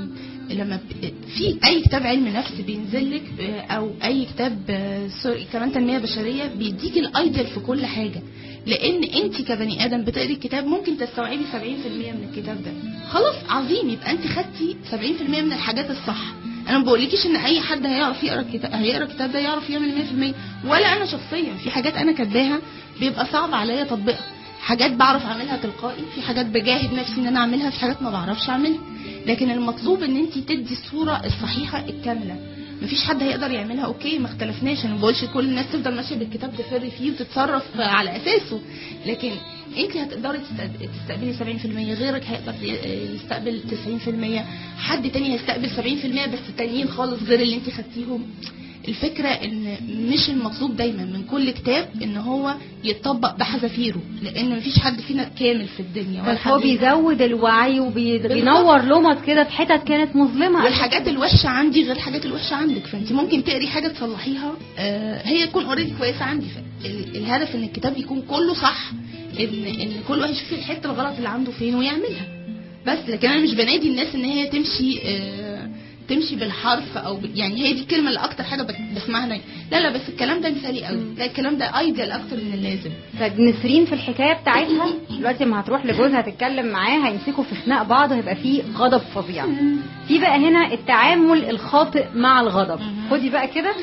لما ب- في اي كتاب علم نفس بينزل لك آه، او اي كتاب آه، سوري كمان تنميه بشريه بيديكي الايدل في كل حاجه لان انت كبني ادم بتقري الكتاب ممكن تستوعبي 70% من الكتاب ده خلاص عظيم يبقى انت خدتي 70% من الحاجات الصح انا ما بقولكيش ان اي حد هيعرف يقرا الكتاب هيقرا الكتاب ده يعرف يعمل 100% ولا انا شخصيا في حاجات انا كاتباها بيبقى صعب عليا تطبيقها حاجات بعرف اعملها تلقائي في حاجات بجاهد نفسي ان انا اعملها في حاجات ما بعرفش اعملها لكن المطلوب ان انت تدي الصوره الصحيحه الكامله مفيش حد هيقدر يعملها اوكي ما اختلفناش انا ما بقولش كل الناس تفضل ماشيه بالكتاب تفر فيه وتتصرف على اساسه لكن انت هتقدري تست- تستقبلي 70% غيرك هيقدر ي- يستقبل 90% حد تاني هيستقبل 70% بس التانيين خالص غير اللي انت خدتيهم الفكرة ان مش المطلوب دايما من كل كتاب ان هو يتطبق بحذافيره لان مفيش حد فينا كامل في الدنيا ولا بس هو حد بيزود الوعي وبينور لمط كده في حتت كانت مظلمه والحاجات الوحشه عندي غير الحاجات الوحشه عندك فانت ممكن تقري حاجه تصلحيها آه، هي تكون اوريدي كويسه عندي ال- الهدف ان الكتاب يكون كله صح ان ان كل واحد يشوف الحته الغلط اللي عنده فين ويعملها بس لكن انا مش بنادي الناس ان هي تمشي آه، تمشي بالحرف او ب... يعني هي دي الكلمه اللي اكتر حاجه بت- بسمعها دايما لا لا بس الكلام ده مثالي قوي لا الكلام ده ايديال اكتر من اللازم طب نسرين في الحكايه بتاعتها دلوقتي لما هتروح لجوزها تتكلم معاه هيمسكوا في خناق بعض وهيبقى فيه غضب فظيع في بقى هنا التعامل الخاطئ مع الغضب خدي بقى كده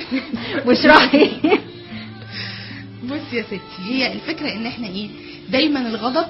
واشرحي بصي يا ستي هي الفكره ان احنا ايه دايما الغضب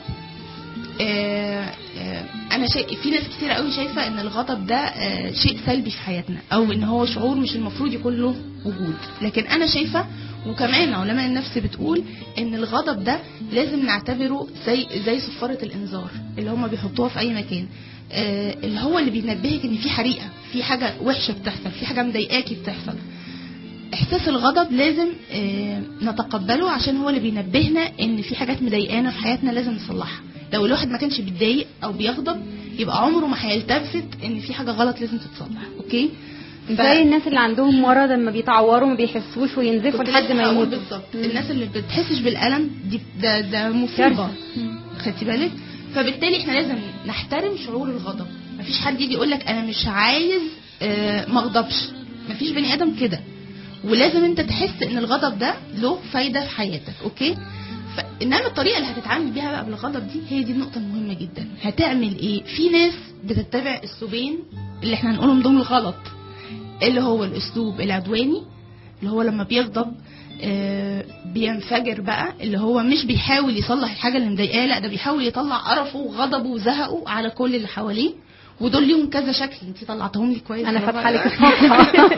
آه آه انا شيء في ناس كتير قوي شايفه ان الغضب ده آه شيء سلبي في حياتنا او ان هو شعور مش المفروض يكون له وجود لكن انا شايفه وكمان علماء النفس بتقول ان الغضب ده لازم نعتبره زي زي صفاره الانذار اللي هم بيحطوها في اي مكان آه اللي هو اللي بينبهك ان في حريقه في حاجه وحشه بتحصل في حاجه مضايقاكي بتحصل احساس الغضب لازم آه، نتقبله عشان هو اللي بينبهنا ان في حاجات مضايقانا في حياتنا لازم نصلحها لو الواحد ما كانش بيتضايق او بيغضب يبقى عمره ما هيلتفت ان في حاجه غلط لازم تتصلح اوكي ف- زي الناس اللي عندهم مرض لما بيتعوروا ما بيحسوش وينزفوا كنت لحد لسه ما هقول يموتوا بالظبط الناس اللي بتحسش بالالم دي ده ده مصيبه كارثة. خدتي بالك فبالتالي احنا لازم نحترم شعور الغضب مفيش حد يجي يقول لك انا مش عايز آه، ما اغضبش مفيش بني ادم كده ولازم انت تحس ان الغضب ده له فايده في حياتك اوكي ف- انما الطريقه اللي هتتعامل بيها بقى بالغضب دي هي دي النقطه المهمه جدا هتعمل ايه في ناس بتتبع اسلوبين اللي احنا هنقولهم دول غلط اللي هو الاسلوب العدواني اللي هو لما بيغضب آه، بينفجر بقى اللي هو مش بيحاول يصلح الحاجه اللي مضايقاه لا ده بيحاول يطلع قرفه وغضبه وزهقه على كل اللي حواليه ودول ليهم كذا شكل انت طلعتهم لي كويس انا برافو فاتحه لك عليك. الصفحه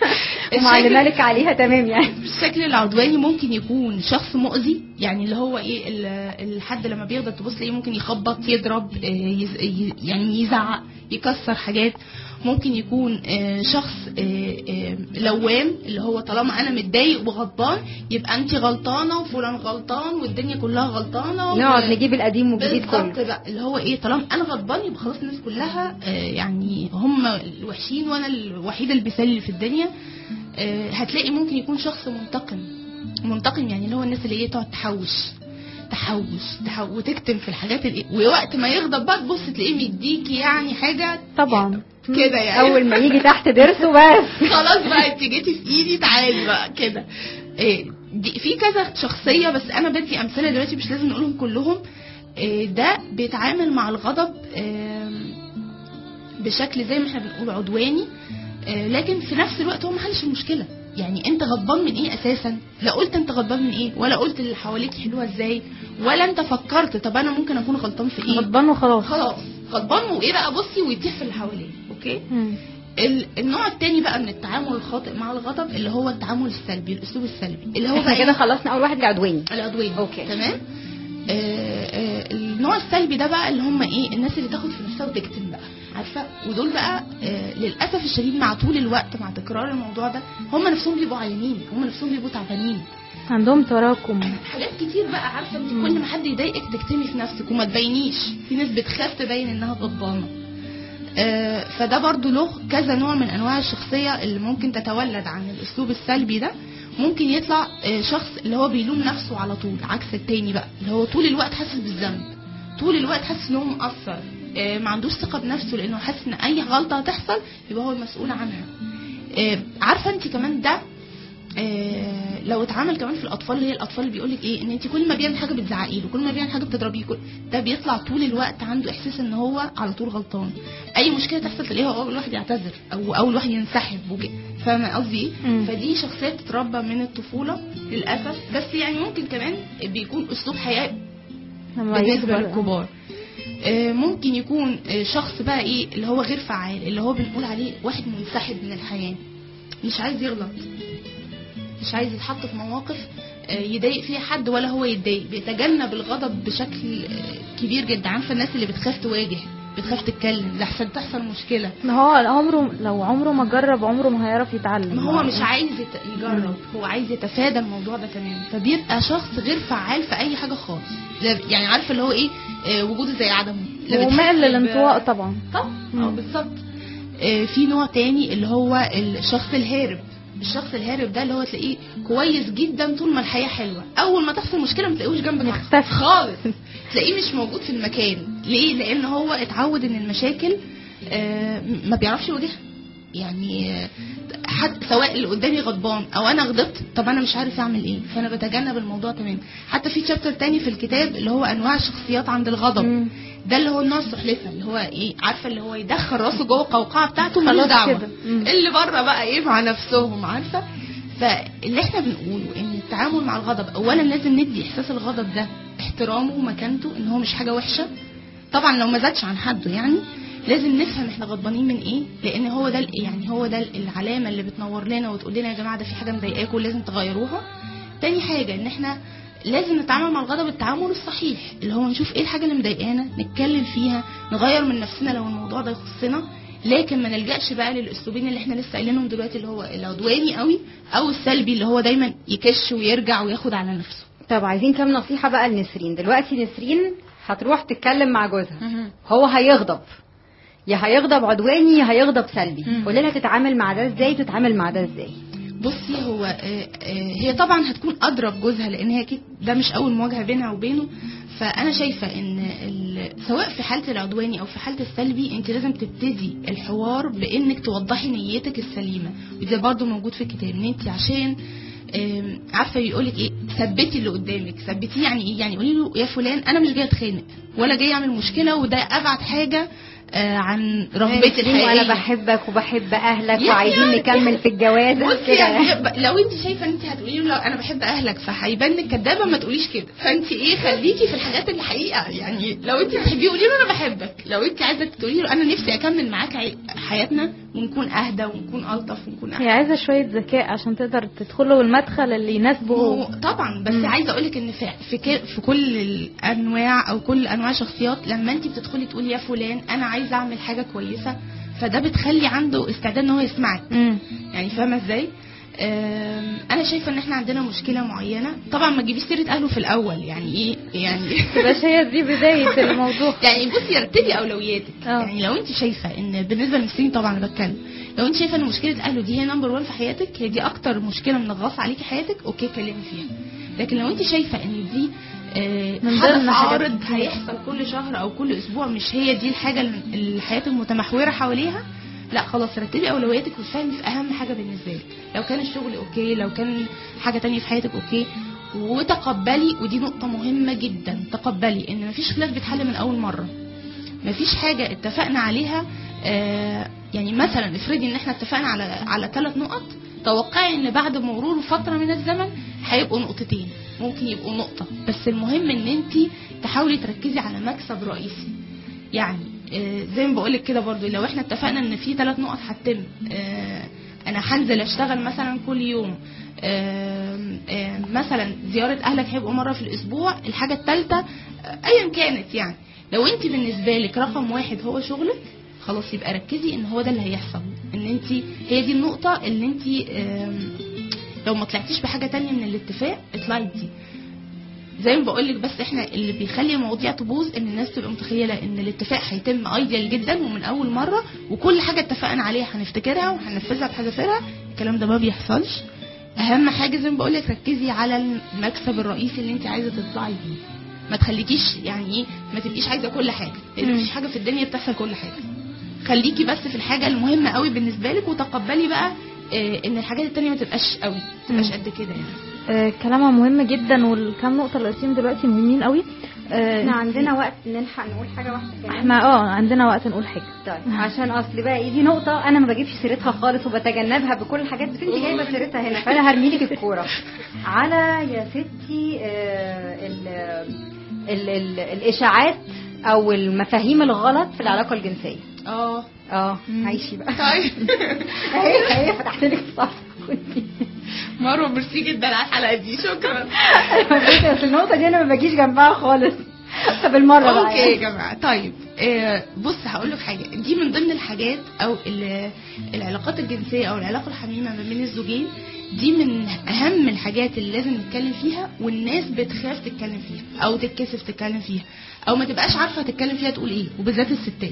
ومعلمه الشكل- لك عليها تمام يعني الشكل العدواني ممكن يكون شخص مؤذي يعني اللي هو ايه ال- الحد لما بيغضب تبص تلاقيه ممكن يخبط يضرب آه، يز- ي- يعني يزعق يكسر حاجات ممكن يكون آه، شخص آه، آه، لوام اللي هو طالما انا متضايق وغضبان يبقى انت غلطانه وفلان غلطان والدنيا كلها غلطانه و- نقعد نجيب القديم والجديد بالظبط كله بقى اللي هو ايه طالما انا غضبان يبقى خلاص الناس كلها آه، يعني هم الوحشين وانا الوحيده المثالي اللي في الدنيا آه، هتلاقي ممكن يكون شخص منتقم منتقم يعني اللي هو الناس اللي هي تقعد تحوش تحوش تحوش وتكتم في الحاجات اللي ووقت ما يغضب بقى تبص تلاقيه مديكي يعني حاجه طبعا كده يعني اول ما يجي تحت ضرسه بس خلاص بقى انت جيتي في ايدي تعالي بقى كده إيه دي في كذا شخصيه بس انا بدي امثله دلوقتي مش لازم نقولهم كلهم إيه ده بيتعامل مع الغضب آم، بشكل زي ما احنا بنقول عدواني آه، لكن في نفس الوقت هو ما حلش المشكله يعني انت غضبان من ايه اساسا لا قلت انت غضبان من ايه ولا قلت اللي حواليك حلوه ازاي ولا انت فكرت طب انا ممكن اكون غلطان في ايه غضبان وخلاص خلاص غضبان وايه بقى بصي ويطيح في اللي حواليه اوكي مم. ال- النوع التاني بقى من التعامل الخاطئ مع الغضب اللي هو التعامل السلبي الاسلوب السلبي اللي هو احنا بقى كده إيه؟ خلصنا اول واحد العدواني العدواني أوكي. تمام آه آه النوع السلبي ده بقى اللي هم ايه الناس اللي تاخد في نفسها وتكتم بقى عارفه ودول بقى آه للاسف الشديد مع طول الوقت مع تكرار الموضوع ده هم نفسهم بيبقوا عيانين هم نفسهم بيبقوا تعبانين عندهم تراكم حاجات كتير بقى عارفه انت كل ما حد يضايقك تكتمي في نفسك وما تبينيش في ناس بتخاف تبين انها غضبانه آه، فده برضو له كذا نوع من انواع الشخصيه اللي ممكن تتولد عن الاسلوب السلبي ده ممكن يطلع آه، شخص اللي هو بيلوم نفسه على طول عكس التاني بقى اللي هو طول الوقت حاسس بالذنب طول الوقت حاسس ان هو مقصر آه، ما عندوش ثقه بنفسه لانه حاسس ان اي غلطه هتحصل يبقى هو المسؤول عنها آه، عارفه انت كمان ده آه، لو اتعامل كمان في الاطفال اللي هي الاطفال اللي بيقول لك ايه ان انت كل ما بيعمل حاجه بتزعقي له كل ما بيعمل حاجه بتضربيه كل ده بيطلع طول الوقت عنده احساس ان هو على طول غلطان اي مشكله تحصل تلاقيه هو اول واحد يعتذر او اول واحد ينسحب وج- فاهمه قصدي ايه مم. فدي شخصيه بتتربى من الطفوله للاسف بس يعني ممكن كمان بيكون اسلوب حياه لما بالنسبه يكبر. للكبار آه، ممكن يكون آه، شخص بقى ايه اللي هو غير فعال اللي هو بنقول عليه واحد منسحب من الحياه مش عايز يغلط مش عايز يتحط في مواقف آه، يضايق فيها حد ولا هو يتضايق بيتجنب الغضب بشكل آه، كبير جدا عارفه الناس اللي بتخاف تواجه بتخاف تتكلم لحسن تحصل مشكله ما هو عمره لو عمره ما جرب عمره ما هيعرف يتعلم ما هو مش عايز يت- يجرب هو عايز يتفادى الموضوع ده تماما فبيبقى شخص غير فعال في اي حاجه خالص لا- يعني عارفه اللي هو ايه آه، وجوده زي عدمه لا بتحس ومائل ب- للانطواء طبعا طبعا اه مم. بالظبط آه، في نوع تاني اللي هو الشخص الهارب الشخص الهارب ده اللي هو تلاقيه كويس جدا طول ما الحياه حلوه اول ما تحصل مشكله ما تلاقيهوش جنبك يختفي. خالص تلاقيه مش موجود في المكان ليه لان هو اتعود ان المشاكل آه، ما بيعرفش يواجهها يعني آه، حتى سواء اللي قدامي غضبان او انا غضبت طب انا مش عارف اعمل ايه فانا بتجنب الموضوع تماما حتى في شابتر تاني في الكتاب اللي هو انواع الشخصيات عند الغضب مم. ده اللي هو النوع السحلفه اللي هو ايه عارفه اللي هو يدخل راسه جوه القوقعه بتاعته ملوش خلاص دعوه كده. مم. اللي بره بقى ايه مع نفسهم عارفه فاللي احنا بنقوله ان التعامل مع الغضب اولا لازم ندي احساس الغضب ده احترامه ومكانته ان هو مش حاجه وحشه طبعا لو ما زادش عن حده يعني لازم نفهم احنا غضبانين من ايه لان هو ده ال- يعني هو ده العلامه اللي بتنور لنا وتقول لنا يا جماعه ده في حاجه مضايقاكم ولازم تغيروها تاني حاجه ان احنا لازم نتعامل مع الغضب التعامل الصحيح اللي هو نشوف ايه الحاجه اللي مضايقانا نتكلم فيها نغير من نفسنا لو الموضوع ده يخصنا لكن ما نلجاش بقى للاسلوبين اللي احنا لسه قايلينهم دلوقتي اللي هو العدواني قوي او السلبي اللي هو دايما يكش ويرجع وياخد على نفسه طب عايزين كام نصيحه بقى لنسرين دلوقتي نسرين هتروح تتكلم مع جوزها هو هيغضب يا هيغضب عدواني يا هيغضب سلبي مم. قولي لها تتعامل مع ده ازاي وتتعامل مع ده ازاي بصي هو آه، آه، هي طبعا هتكون ادرى بجوزها لان هي اكيد ده مش اول مواجهه بينها وبينه فانا شايفه ان ال- سواء في حاله العدواني او في حاله السلبي انت لازم تبتدي الحوار بانك توضحي نيتك السليمه وده برضو موجود في الكتاب ان انت عشان آم، عارفه بيقولك ايه ثبتي اللي قدامك ثبتيه يعني ايه يعني قولي له يا فلان انا مش جايه اتخانق ولا جايه اعمل مشكله وده ابعد حاجه آه، عن رغبتي وانا الحقيقيه بحبك وبحب اهلك يا وعايزين يعني- نكمل في الجواز بصي كده يعني ب- لو انت شايفه ان انت هتقولي له لو انا بحب اهلك فهيبان لك كدابه ما تقوليش كده فانت ايه خليكي في الحاجات الحقيقه يعني لو انت بتحبيه قولي له انا بحبك لو انت عايزه تقولي له انا نفسي اكمل معاك عي- حياتنا ونكون اهدى ونكون الطف ونكون هي احسن عايزه شويه ذكاء عشان تقدر تدخل له المدخل اللي يناسبه هو هو طبعا بس مم. عايزه اقول لك ان في في, كل- في كل الانواع او كل انواع الشخصيات لما انت بتدخلي تقولي يا فلان انا عايزه اعمل حاجه كويسه فده بتخلي عنده استعداد ان هو يسمعك مم. يعني فاهمه ازاي أم، انا شايفه ان احنا عندنا مشكله معينه طبعا ما تجيبيش سيره اهله في الاول يعني ايه يعني تبقاش هي دي بدايه الموضوع يعني بصي رتبي اولوياتك اه. يعني لو انت شايفه ان بالنسبه للمسلمين طبعا انا بتكلم لو انت شايفه ان مشكله اهله دي هي نمبر 1 في حياتك هي دي اكتر مشكله منغصه عليكي حياتك اوكي كلمي فيها لكن لو انت شايفه ان دي آه، من حدث ضمن حاجات عارض كتير. هيحصل كل شهر او كل اسبوع مش هي دي الحاجه اللي الحياه المتمحوره حواليها لا خلاص رتبي اولوياتك وفهمي في اهم حاجه بالنسبه لك لو كان الشغل اوكي لو كان حاجه تانية في حياتك اوكي وتقبلي ودي نقطه مهمه جدا تقبلي ان مفيش خلاف بيتحل من اول مره مفيش حاجه اتفقنا عليها آه يعني مثلا افرضي ان احنا اتفقنا على على ثلاث نقط توقعي ان بعد مرور فتره من الزمن هيبقوا نقطتين ممكن يبقوا نقطه بس المهم ان انت تحاولي تركزي على مكسب رئيسي يعني آه، زي ما بقولك كده برضو لو احنا اتفقنا ان في ثلاث نقط هتتم آه، انا هنزل اشتغل مثلا كل يوم آم، آم، مثلا زيارة اهلك هيبقوا مرة في الاسبوع الحاجة الثالثة ايا كانت يعني لو انت بالنسبة لك رقم واحد هو شغلك خلاص يبقى ركزي ان هو ده اللي هيحصل ان انت هي دي النقطة اللي انت آم، لو ما طلعتيش بحاجة تانية من الاتفاق اطلعي بدي زي ما بقول لك بس احنا اللي بيخلي المواضيع تبوظ ان الناس تبقى متخيله ان الاتفاق هيتم ايديال جدا ومن اول مره وكل حاجه اتفقنا عليها هنفتكرها وهننفذها بحذافيرها الكلام ده ما بيحصلش اهم حاجه زي ما بقول لك ركزي على المكسب الرئيسي اللي انت عايزه تطلعي بيه ما تخليكيش يعني ايه ما تبقيش عايزه كل حاجه لان مم. مفيش حاجه في الدنيا بتحصل كل حاجه خليكي بس في الحاجه المهمه قوي بالنسبه لك وتقبلي بقى اه ان الحاجات التانية ما تبقاش قوي ما تبقاش مم. قد كده يعني آه كلامها مهم جدا والكام نقطه اللي قلتيهم دلوقتي مهمين قوي آه احنا عندنا وقت نلحق نقول حاجه واحده كمان احنا اه عندنا وقت نقول حاجه طيب عشان اصل بقى ايه دي نقطة أنا ما بجيبش سيرتها خالص وبتجنبها بكل الحاجات بس أنت جايبة سيرتها هنا فأنا هرمي لك الكورة على يا ستي آه، ال ال ال الإشاعات أو المفاهيم الغلط في العلاقة الجنسية اه اه عايشي بقى طيب اهي اهي فتحت لك الصفحة كنتي مروه ميرسي جدا على الحلقه دي شكرا بس النقطة دي أنا ما بجيش جنبها خالص فبالمرة بقى اوكي يا يعني. جماعه طيب آه، بص هقول لك حاجه دي من ضمن الحاجات او ال- العلاقات الجنسيه او العلاقه الحميمه ما بين الزوجين دي من اهم الحاجات اللي لازم نتكلم فيها والناس بتخاف تتكلم فيها او تتكسف تتكلم فيها او ما تبقاش عارفه تتكلم فيها تقول ايه وبالذات الستات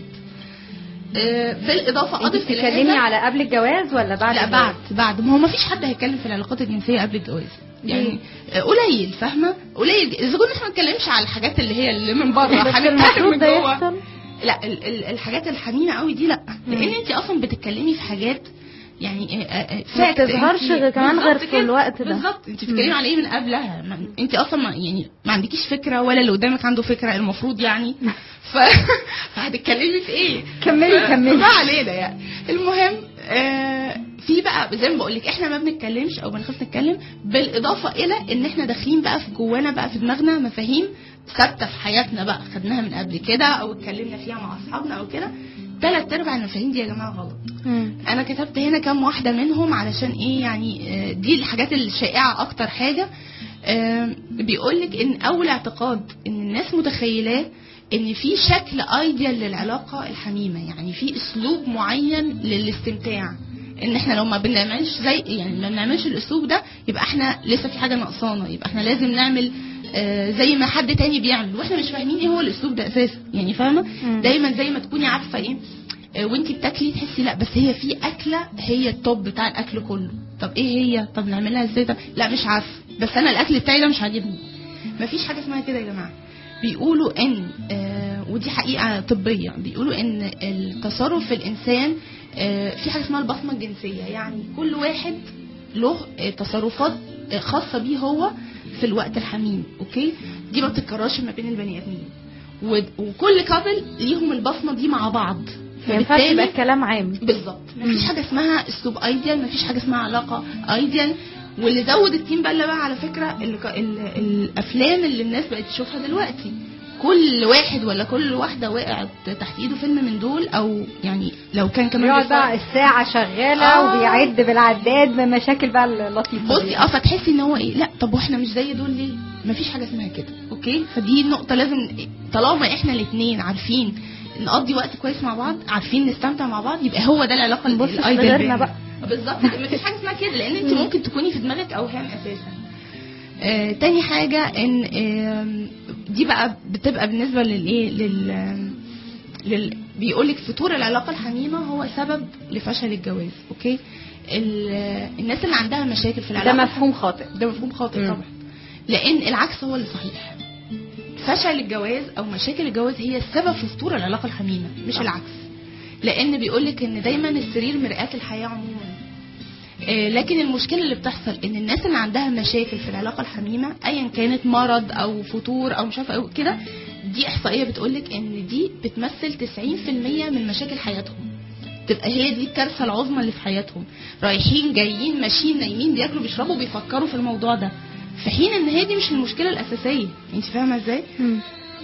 آه، بالاضافه انت اضف الى بتتكلمي هذا على قبل الجواز ولا بعد لا الجواز؟ بعد بعد ما هو ما فيش حد هيتكلم في العلاقات الجنسيه قبل الجواز يعني آه، قليل فاهمه قليل اذا كنا احنا ما نتكلمش على الحاجات اللي هي اللي من بره بس هنتكلم المفروض من ده جوه يحصل لا ال- ال- الحاجات الحميمه قوي دي لا لان انت اصلا بتتكلمي في حاجات يعني آه، آه، آه، ما fact. بتظهرش انت- غير كمان غير بالظبط في كده. الوقت ده. بالظبط انت بتتكلمي على ايه من قبلها ما- انت اصلا ما يعني ما عندكيش فكره ولا اللي قدامك عنده فكره المفروض يعني ف... فهتتكلمي في ايه كملي- ف- كملي. ما علينا يعني المهم آه في بقى زي ما بقول لك احنا ما بنتكلمش او بنخاف نتكلم بالاضافه الى ان احنا داخلين بقى في جوانا بقى في دماغنا مفاهيم ثابته في حياتنا بقى خدناها من قبل كده او اتكلمنا فيها مع اصحابنا او كده ثلاث ارباع المفاهيم دي يا جماعه غلط مم. انا كتبت هنا كام واحده منهم علشان ايه يعني آه، دي الحاجات الشائعه اكتر حاجه بيقول لك ان اول اعتقاد ان الناس متخيلاه ان في شكل ايديال للعلاقه الحميمه يعني في اسلوب معين للاستمتاع ان احنا لو ما بنعملش زي يعني ما بنعملش الاسلوب ده يبقى احنا لسه في حاجه ناقصانا يبقى احنا لازم نعمل آه، زي ما حد تاني بيعمل واحنا مش فاهمين ايه هو الاسلوب ده اساسا يعني فاهمه مم. دايما زي ما تكوني عارفه ايه آه، وانتي بتاكلي تحسي لا بس هي في اكله هي التوب بتاع الاكل كله طب ايه هي طب نعملها ازاي طب لا مش عارفه بس انا الاكل بتاعي ده مش عاجبني مفيش حاجه اسمها كده يا جماعه بيقولوا ان آه ودي حقيقه طبيه بيقولوا ان التصرف في الانسان آه في حاجه اسمها البصمه الجنسيه يعني كل واحد له آه تصرفات آه خاصه بيه هو في الوقت الحميم اوكي دي ما بتتكررش ما بين البني ادمين و- وكل كابل ليهم البصمه دي مع بعض ما ينفعش فبالتالي- يبقى الكلام عام بالظبط مفيش حاجه اسمها اسلوب ايديال مفيش حاجه اسمها علاقه ايديال واللي زود التيم بقى بقى على فكره ال ال الافلام اللي الناس بقت تشوفها دلوقتي كل واحد ولا كل واحده وقعت تحت ايده فيلم من دول او يعني لو كان كمان بيقعد بيتفرج- بقى الساعة شغالة آه. وبيعد بالعداد بمشاكل بقى اللطيفة بصي دي. اه فتحسي ان هو ايه لا طب واحنا مش زي دول ليه مفيش حاجه اسمها كده اوكي فدي نقطه لازم طالما احنا الاثنين عارفين نقضي وقت كويس مع بعض عارفين نستمتع مع بعض يبقى هو ده العلاقه نبص الايديال لغيرنا بيننا. بقى. بالظبط مفيش حاجه اسمها كده لان انت ممكن تكوني في دماغك اوهام اساسا آه تاني حاجه ان آه دي بقى بتبقى بالنسبه للايه لل لل... بيقول لك فتور العلاقه الحميمه هو سبب لفشل الجواز اوكي ال... الناس اللي عندها مشاكل في ده العلاقه مفهوم خاطئ ده مفهوم خاطئ مم. طبعا لان العكس هو اللي صحيح فشل الجواز او مشاكل الجواز هي السبب في فطور العلاقه الحميمه مش العكس لان بيقولك ان دايما السرير مرآة الحياه عموما آه، لكن المشكله اللي بتحصل ان الناس اللي عندها مشاكل في العلاقه الحميمه ايا كانت مرض او فتور او مش عارفه او كده دي احصائيه بتقولك ان دي بتمثل 90% من مشاكل حياتهم تبقى هي دي الكارثه العظمى اللي في حياتهم رايحين جايين ماشيين نايمين بياكلوا بيشربوا بيفكروا في الموضوع ده في حين ان هي دي مش المشكله الاساسيه انت فاهمه ازاي مم.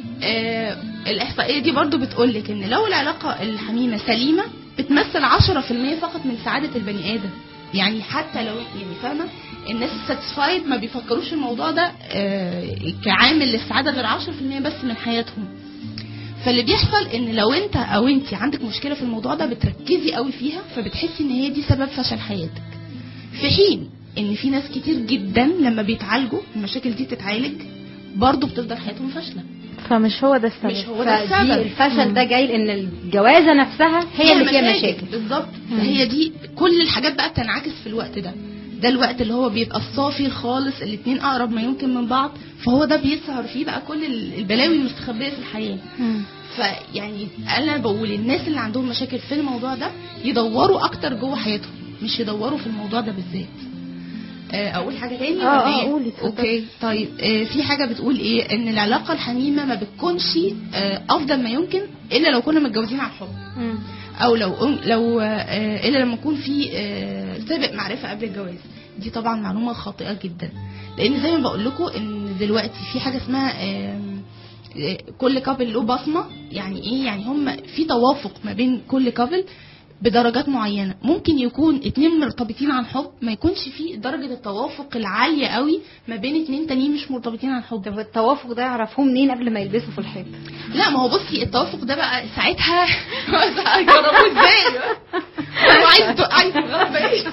آه الاحصائيه دي برضو بتقولك ان لو العلاقه الحميمه سليمه بتمثل 10% فقط من سعاده البني ادم يعني حتى لو يعني فاهمه الناس ساتسفايد ما بيفكروش في الموضوع ده آه كعامل للسعاده غير 10% بس من حياتهم فاللي بيحصل ان لو انت او انت عندك مشكله في الموضوع ده بتركزي قوي فيها فبتحسي ان هي دي سبب فشل حياتك في حين ان في ناس كتير جدا لما بيتعالجوا المشاكل دي تتعالج برضه بتفضل حياتهم فاشله فمش هو ده السبب مش هو ده فدي السبب الفشل ده جاي لان الجوازة نفسها هي اللي فيها مشاكل بالظبط فهي دي كل الحاجات بقى بتنعكس في الوقت ده ده الوقت اللي هو بيبقى الصافي خالص الاتنين اقرب ما يمكن من بعض فهو ده بيظهر فيه بقى كل البلاوي المستخبيه في الحياه مم. فيعني انا بقول الناس اللي عندهم مشاكل في الموضوع ده يدوروا اكتر جوه حياتهم مش يدوروا في الموضوع ده بالذات آه، اقول حاجه تاني آه، ولا آه، إيه؟ قولي، اتفضلي. اوكي طيب آه، في حاجه بتقول ايه ان العلاقه الحميمه ما بتكونش آه، افضل ما يمكن الا لو كنا متجوزين عن حب مم. او لو لو آه، الا لما يكون في آه، سابق معرفه قبل الجواز دي طبعا معلومه خاطئه جدا لان زي ما بقول لكم ان دلوقتي في حاجه اسمها آم، آه، كل كابل له بصمه يعني ايه يعني هم في توافق ما بين كل كابل بدرجات معينه ممكن يكون اتنين مرتبطين عن حب ما يكونش في درجه التوافق العاليه قوي ما بين اتنين تانيين مش مرتبطين عن حب طب التوافق ده يعرفوه منين قبل ما يلبسوا في الحيط لا ما هو بصي التوافق ده بقى ساعتها هيجربوه ازاي هو عايز عايز يجرب ايه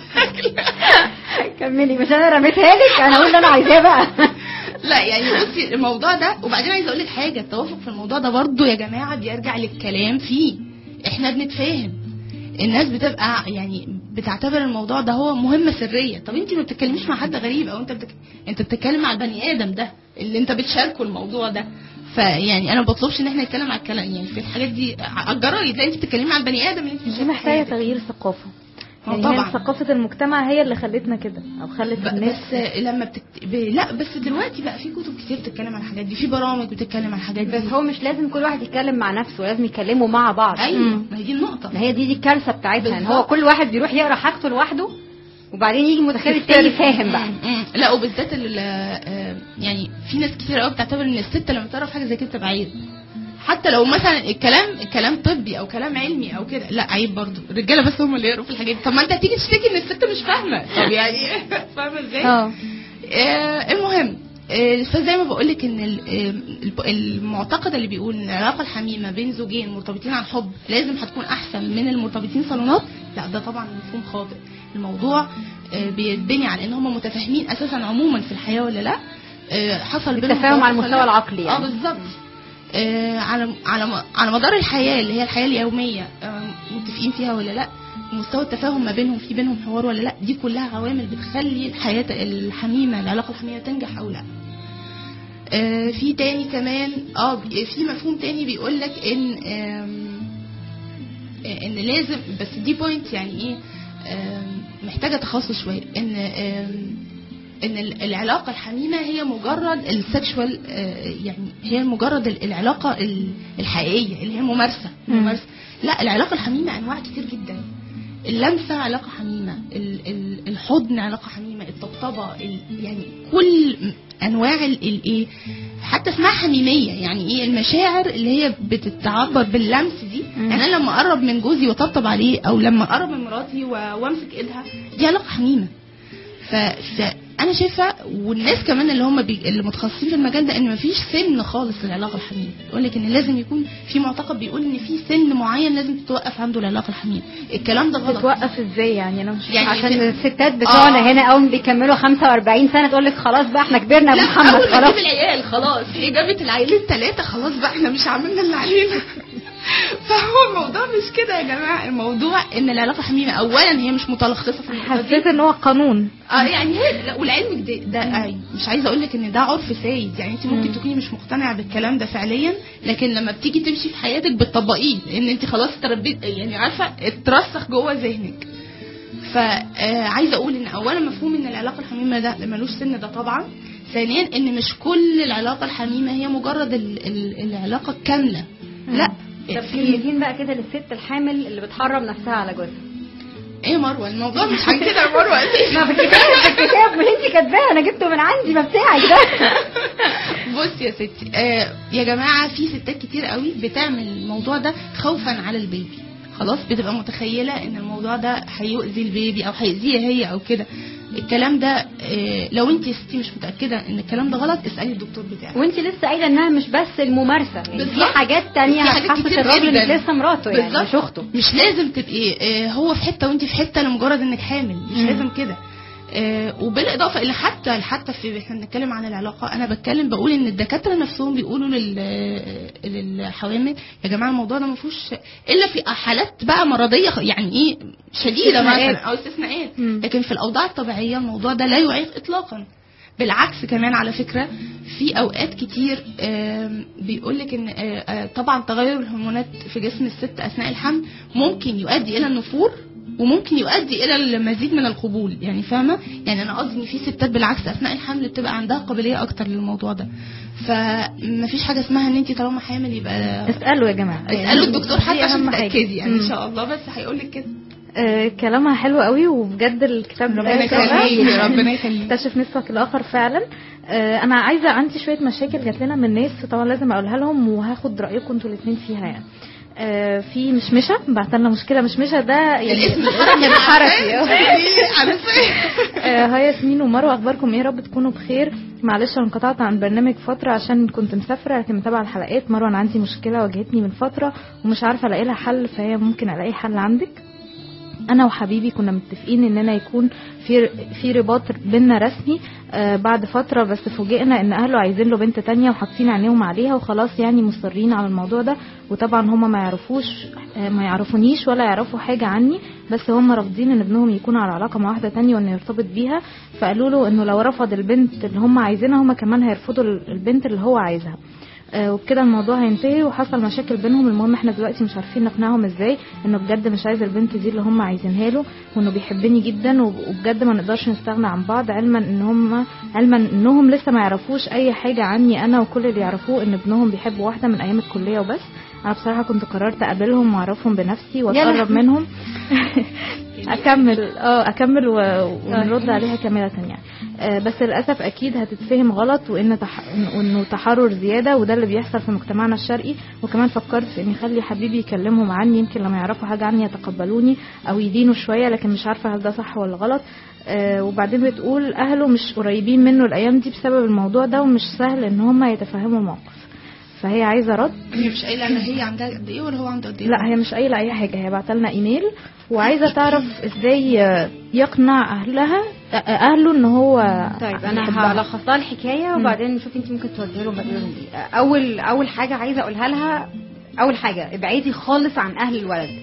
كملي مش انا رميتها لك انا اقول اللي انا عايزاه بقى لا يعني بصي الموضوع ده وبعدين عايزه اقول لك حاجه التوافق في الموضوع ده برضو يا جماعه بيرجع للكلام فيه احنا بنتفاهم الناس بتبقى يعني بتعتبر الموضوع ده هو مهمه سريه طب انت ما بتتكلميش مع حد غريب او انت بتك... انت بتتكلم مع البني ادم ده اللي انت بتشاركه الموضوع ده فيعني انا ما بطلبش ان احنا نتكلم على الكلام يعني في الحاجات دي على الجرايد لا انت بتتكلمي مع البني ادم اللي انت دي بتشاركي محتاجه حياتك. تغيير ثقافه آه يعني طبعاً. هي ثقافه المجتمع هي اللي خلتنا كده او خلت ب- الناس بس لما بتكت... ب... لا بس دلوقتي بقى في كتب كتير بتتكلم عن الحاجات دي في برامج بتتكلم عن الحاجات دي بس هو مش لازم كل واحد يتكلم مع نفسه لازم يتكلموا مع بعض ايوه مم. ما هي دي النقطه ما هي دي دي الكارثه بتاعتها ان هو بالظبط. كل واحد بيروح يقرا حاجته لوحده وبعدين يجي متخيل التاني فاهم بقى مم. لا وبالذات ال- آه، يعني في ناس كتير قوي بتعتبر ان الست لما تعرف حاجه زي كده تبقى عيب حتى لو مثلا الكلام الكلام طبي او كلام علمي او كده لا عيب برضو الرجاله بس هم اللي يقروا في الحاجات دي طب ما انت هتيجي تشتكي ان الست مش فاهمه طب يعني فاهمه ازاي؟ اه آه، المهم آه، فزي ما بقول لك ان ال- آه، الب- المعتقد اللي بيقول ان العلاقه الحميمه بين زوجين مرتبطين عن حب لازم هتكون احسن من المرتبطين صالونات لا ده طبعا مفهوم خاطئ الموضوع آه، بيتبني على ان هم متفاهمين اساسا عموما في الحياه ولا لا آه، حصل بينهم بالتفاهم على توافق المستوى ولا لا؟ العقلي اه يعني بالظبط آه، على على م- على مدار الحياه اللي هي الحياه اليوميه آه، متفقين فيها ولا لا مستوى التفاهم ما بينهم في بينهم حوار ولا لا دي كلها عوامل بتخلي الحياه الحميمه العلاقه الحميمه تنجح او لا آه، في تاني كمان اه بي- في مفهوم تاني بيقول لك ان آم، آه، ان لازم بس دي بوينت يعني ايه آم، محتاجه تخصص شويه ان آم، ان ال- العلاقه الحميمه هي مجرد السكشوال يعني هي مجرد ال- العلاقه ال- الحقيقيه اللي هي ممارسه مم. ممارسه لا العلاقه الحميمه انواع كتير جدا اللمسه علاقه حميمه ال- ال- الحضن علاقه حميمه الطبطبه ال- يعني كل انواع ال- الايه حتى اسمها حميميه يعني ايه المشاعر اللي هي بتتعبر باللمس دي مم. يعني انا لما اقرب من جوزي واطبطب عليه او لما اقرب من مراتي و- وامسك ايدها دي علاقه حميمه ف... فانا شايفه والناس كمان اللي هم بي... اللي متخصصين في المجال ده ان مفيش سن خالص للعلاقه الحميمه يقول لك ان لازم يكون في معتقد بيقول ان في سن معين لازم تتوقف عنده العلاقه الحميمه الكلام ده غلط بتوقف ازاي يعني انا مش يعني عشان في- الستات بتوعنا آه. هنا اول ما بيكملوا 45 سنه تقول لك خلاص بقى احنا كبرنا يا لا أبو محمد اول ما خلاص تجيب العيال خلاص هي جابت العيالين ثلاثه خلاص بقى احنا مش عملنا اللي علينا فهو الموضوع مش كده يا جماعه الموضوع ان العلاقه الحميمه اولا هي مش متلخصه في النقطة دي. حسيت ان هو قانون اه يعني هي لا ولعلمك ده, ده آه مش عايزه اقول لك ان ده عرف سائد يعني انت ممكن مم. تكوني مش مقتنعه بالكلام ده فعليا لكن لما بتيجي تمشي في حياتك بتطبقيه لان انت خلاص تربيت يعني عارفه اترسخ جوه ذهنك فعايزه اقول ان اولا مفهوم ان العلاقه الحميمه ده ملوش سن ده طبعا ثانيا ان مش كل العلاقه الحميمه هي مجرد ال ال العلاقه الكامله لا طب في كلمتين بقى كده للست الحامل اللي بتحرم نفسها على جوزها ايه يا مروه الموضوع مش عن كده يا مروه ما في الكتاب في الكتاب ما انت كاتباه انا جبته من عندي ما بتاعك ده بص يا ستي آه يا جماعه في ستات كتير قوي بتعمل الموضوع ده خوفا على البيبي خلاص بتبقى متخيله ان الموضوع ده هيؤذي البيبي او هيأذيها هي او كده الكلام ده آه لو انت يا ستي مش متاكده ان الكلام ده غلط اسالي الدكتور بتاعك وانت لسه قايله انها مش بس الممارسه يعني في بالظبط. حاجات تانية في حاجات هتحسس كتير الراجل جداً. انك لسه مراته يعني بالظبط. مش اخته مش لازم تبقي آه، هو في حته وانت في حته لمجرد انك حامل مش مم. لازم كده آه، وبالاضافه الى حتى حتى في احنا بنتكلم عن العلاقه انا بتكلم بقول ان الدكاتره نفسهم بيقولوا لل للحوامل يا جماعه الموضوع ده ما فيهوش الا في حالات بقى مرضيه يعني ايه شديده استثناءات. مثلا او استثناءات مم. لكن في الاوضاع الطبيعيه الموضوع ده لا يعيق اطلاقا بالعكس كمان على فكره في اوقات كتير بيقول لك ان آه، آه، طبعا تغير الهرمونات في جسم الست اثناء الحمل ممكن يؤدي الى النفور وممكن يؤدي الى المزيد من القبول يعني فاهمه يعني انا قصدي ان في ستات بالعكس اثناء الحمل بتبقى عندها قابليه اكتر للموضوع ده فمفيش حاجه اسمها ان انت طالما حامل يبقى اسالوا يا جماعه اسالوا الدكتور دي حتى عشان أهم حاجة. تتاكدي يعني ان مم. شاء الله بس هيقول لك كده آه، كلامها حلو قوي وبجد الكتاب ربنا ده يخليك ربنا يخليك اكتشف نصفك الاخر فعلا آه، انا عايزه عندي شويه مشاكل جات لنا من ناس طبعا لازم اقولها لهم وهاخد رايكم انتوا الاثنين فيها يعني آه، في مشمشه بعت لنا مشكله مشمشه ده يعني الاسم الاسم الحركي آه. عارفه آه، هاي ياسمين ومروه اخباركم ايه يا رب تكونوا بخير معلش انا انقطعت عن برنامج فتره عشان كنت مسافره لكن متابعه الحلقات مروه انا عندي مشكله واجهتني من فتره ومش عارفه الاقي لها حل فهي ممكن الاقي حل عندك انا وحبيبي كنا متفقين اننا يكون في في رباط بينا رسمي آه بعد فتره بس فوجئنا ان اهله عايزين له بنت تانية وحاطين عينيهم عليها وخلاص يعني مصرين على الموضوع ده وطبعا هما ما يعرفوش آه ما يعرفونيش ولا يعرفوا حاجه عني بس هما رافضين ان ابنهم يكون على علاقه مع واحده تانية وانه يرتبط بيها فقالوا له انه لو رفض البنت اللي هما عايزينها هما كمان هيرفضوا البنت اللي هو عايزها آه، وبكده الموضوع هينتهي وحصل مشاكل بينهم المهم احنا دلوقتي مش عارفين نقنعهم ازاي انه بجد مش عايز البنت دي اللي هم عايزينها له وانه بيحبني جدا وب- وبجد ما نقدرش نستغنى عن بعض علما ان هم علما انهم لسه ما يعرفوش اي حاجه عني انا وكل اللي يعرفوه ان ابنهم بيحب واحده من ايام الكليه وبس انا بصراحه كنت قررت اقابلهم واعرفهم بنفسي واتقرب لهوي. منهم اكمل اه اكمل و- ونرد عليها كامله يعني آه، بس للاسف اكيد هتتفهم غلط وان تح... وانه تحرر زياده وده اللي بيحصل في مجتمعنا الشرقي وكمان فكرت في اني اخلي حبيبي يكلمهم عني يمكن لما يعرفوا حاجه عني يتقبلوني او يدينوا شويه لكن مش عارفه هل ده صح ولا غلط آه، وبعدين بتقول اهله مش قريبين منه الايام دي بسبب الموضوع ده ومش سهل ان هم يتفهموا الموقف فهي عايزه رد هي مش قايله ان هي عندها قد ايه ولا هو عنده قد ايه لا هي مش قايله اي حاجه هي بعت لنا ايميل وعايزه تعرف ازاي يقنع اهلها اهله ان هو طيب انا يحبها. هلخص لها الحكايه وبعدين نشوف انت ممكن توجهي لهم بديلهم ايه اول اول حاجه عايزه اقولها لها اول حاجه ابعدي خالص عن اهل الولد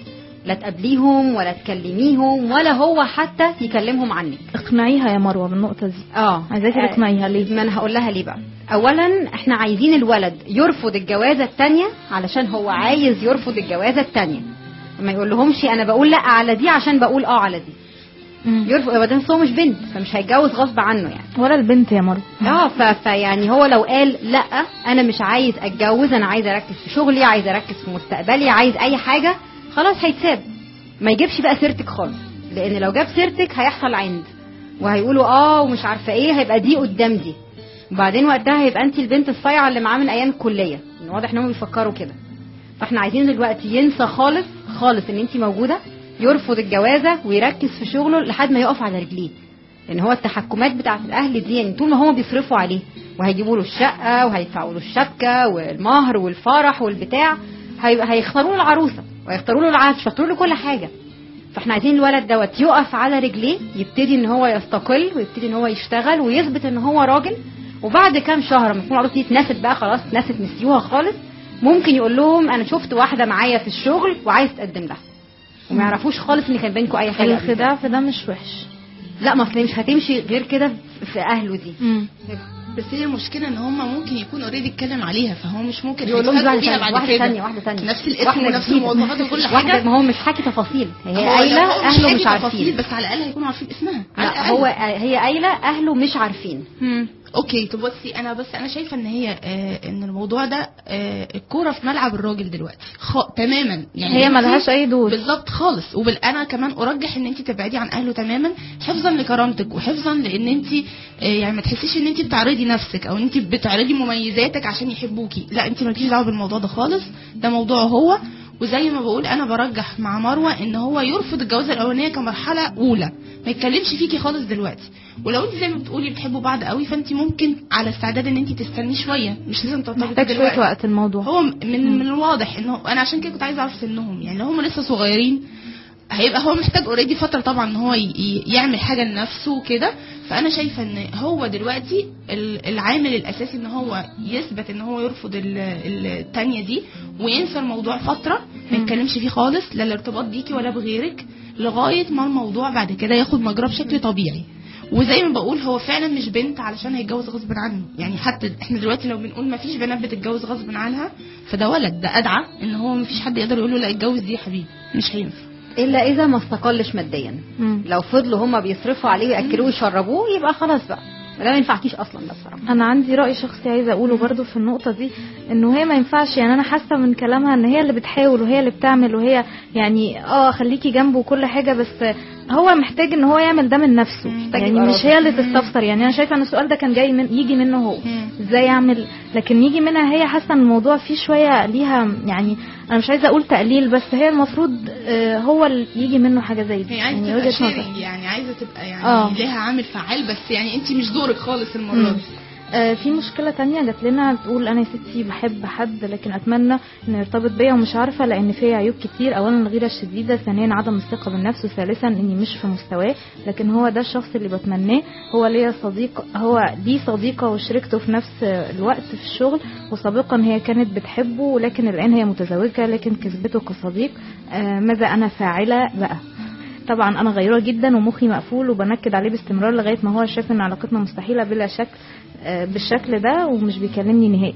لا تقابليهم ولا تكلميهم ولا هو حتى يكلمهم عنك اقنعيها يا مروه بالنقطه دي اه عايزاكي آه، تقنعيها ليه ما انا هقول لها ليه بقى اولا احنا عايزين الولد يرفض الجوازه التانية علشان هو عايز يرفض الجوازه التانية ما يقول لهمش انا بقول لا على دي عشان بقول اه على دي مم. يرفض بعدين هو مش بنت فمش هيتجوز غصب عنه يعني ولا البنت يا مروه اه ف- فيعني هو لو قال لا انا مش عايز اتجوز انا عايز اركز في شغلي عايز اركز في مستقبلي عايز اي حاجه خلاص هيتساب ما يجيبش بقى سيرتك خالص لان لو جاب سيرتك هيحصل عند وهيقولوا اه ومش عارفه ايه هيبقى دي قدام دي وبعدين وقتها هيبقى انت البنت الصايعه اللي معاه من ايام الكليه إن واضح ان هم بيفكروا كده فاحنا عايزين دلوقتي ينسى خالص خالص ان انت موجوده يرفض الجوازه ويركز في شغله لحد ما يقف على رجليه لان هو التحكمات بتاعت الاهل دي يعني طول ما هم بيصرفوا عليه وهيجيبوا له الشقه وهيدفعوا له الشبكه والمهر والفرح والبتاع هيبقى هيختاروا له العروسه وهيختاروا له العفش ويختاروا له كل حاجه فاحنا عايزين الولد دوت يقف على رجليه يبتدي ان هو يستقل ويبتدي ان هو يشتغل ويثبت ان هو راجل وبعد كام شهر لما تكون العروسه دي اتنست بقى خلاص اتنست نسيوها خالص ممكن يقول لهم انا شفت واحده معايا في الشغل وعايز تقدم لها وما يعرفوش خالص ان كان بينكم اي حاجه قبل كده. الخداع في ده مش وحش لا ما اصل مش هتمشي غير كده في اهله دي مم. بس هي المشكله ان هم ممكن يكون اوريدي اتكلم عليها فهو مش ممكن يقول لهم هيتفاجئوا واحده بيها ثانيه بعد واحده كده ثانيه واحده ثانيه نفس الاسم واحدة ونفس جديدة. المواصفات وكل واحده حاجه ما هو مش حكي تفاصيل هي هو قايله لو هو اهله حكي مش تفاصيل عارفين بس على الاقل هيكونوا عارفين اسمها على لا الأقل. هو هي قايله اهله مش عارفين مم. اوكي طب بصي انا بس انا شايفه ان هي آه ان الموضوع ده آه الكوره في ملعب الراجل دلوقتي خ... تماما يعني هي انتي- ملهاش اي دور بالظبط خالص وبال انا كمان ارجح ان انت تبعدي عن اهله تماما حفظا لكرامتك وحفظا لان انت آه، يعني ما تحسيش ان انت بتعرضي نفسك او ان انت بتعرضي مميزاتك عشان يحبوكي لا انت مالكيش دعوه بالموضوع ده خالص ده موضوع هو وزي ما بقول انا برجح مع مروه ان هو يرفض الجوازه الاولانيه كمرحله اولى ما يتكلمش فيكي خالص دلوقتي ولو انت زي ما بتقولي بتحبوا بعض قوي فانت ممكن على استعداد ان انت تستني شويه مش لازم ترتبطي محتاج شويه دلوقتي وقت الموضوع هو من من الواضح انه انا عشان كده كنت عايزه اعرف سنهم يعني لو هم لسه صغيرين هيبقى هو محتاج اوريدي فتره طبعا ان هو ي- ي- يعمل حاجه لنفسه وكده فانا شايفه ان هو دلوقتي ال- العامل الاساسي ان هو يثبت ان هو يرفض ال- ال- التانية دي وينسى الموضوع فتره ما يتكلمش فيه خالص لا الارتباط بيكي ولا بغيرك لغايه ما الموضوع بعد كده ياخد مجراه بشكل طبيعي وزي ما بقول هو فعلا مش بنت علشان هيتجوز غصب عنه يعني حتى احنا دلوقتي لو بنقول ما فيش بنات بتتجوز غصب عنها فده ولد ده ادعى ان هو ما فيش حد يقدر يقول له لا اتجوز دي يا حبيبي مش هينفع الا اذا ما استقلش ماديا مم. لو فضلوا هما بيصرفوا عليه وياكلوه ويشربوه يبقى خلاص بقى ده ما ينفعكيش اصلا ده بصراحه انا عندي راي شخصي عايزه اقوله برضو في النقطه دي انه هي ما ينفعش يعني انا حاسه من كلامها ان هي اللي بتحاول وهي اللي بتعمل وهي يعني اه خليكي جنبه وكل حاجه بس هو محتاج ان هو يعمل ده من نفسه محتاج يعني يبقى مش راضي. هي اللي تستفسر يعني انا شايفه ان السؤال ده كان جاي من يجي منه هو مم. ازاي يعمل لكن يجي منها هي حاسه ان الموضوع فيه شويه ليها يعني انا مش عايزه اقول تقليل بس هي المفروض آه، هو اللي يجي منه حاجه زي دي هي عايزه يعني تبقى وجهه نظري شيرنج يعني عايزه تبقى يعني آه. ليها عامل فعال بس يعني انت مش دورك خالص المره مم. دي آه، في مشكلة تانية جات لنا بتقول أنا يا ستي بحب حد لكن أتمنى إنه يرتبط بيا ومش عارفة لأن فيا عيوب كتير أولا الغيرة الشديدة ثانيا عدم الثقة بالنفس وثالثا إني مش في مستواه لكن هو ده الشخص اللي بتمناه هو ليا صديق هو ليه صديقة وشريكته في نفس الوقت في الشغل وسابقا هي كانت بتحبه ولكن الآن هي متزوجة لكن كسبته كصديق آه، ماذا أنا فاعلة بقى طبعا انا غيره جدا ومخي مقفول وبنكد عليه باستمرار لغايه ما هو شايف ان علاقتنا مستحيله بلا شك آه، بالشكل ده ومش بيكلمني نهائي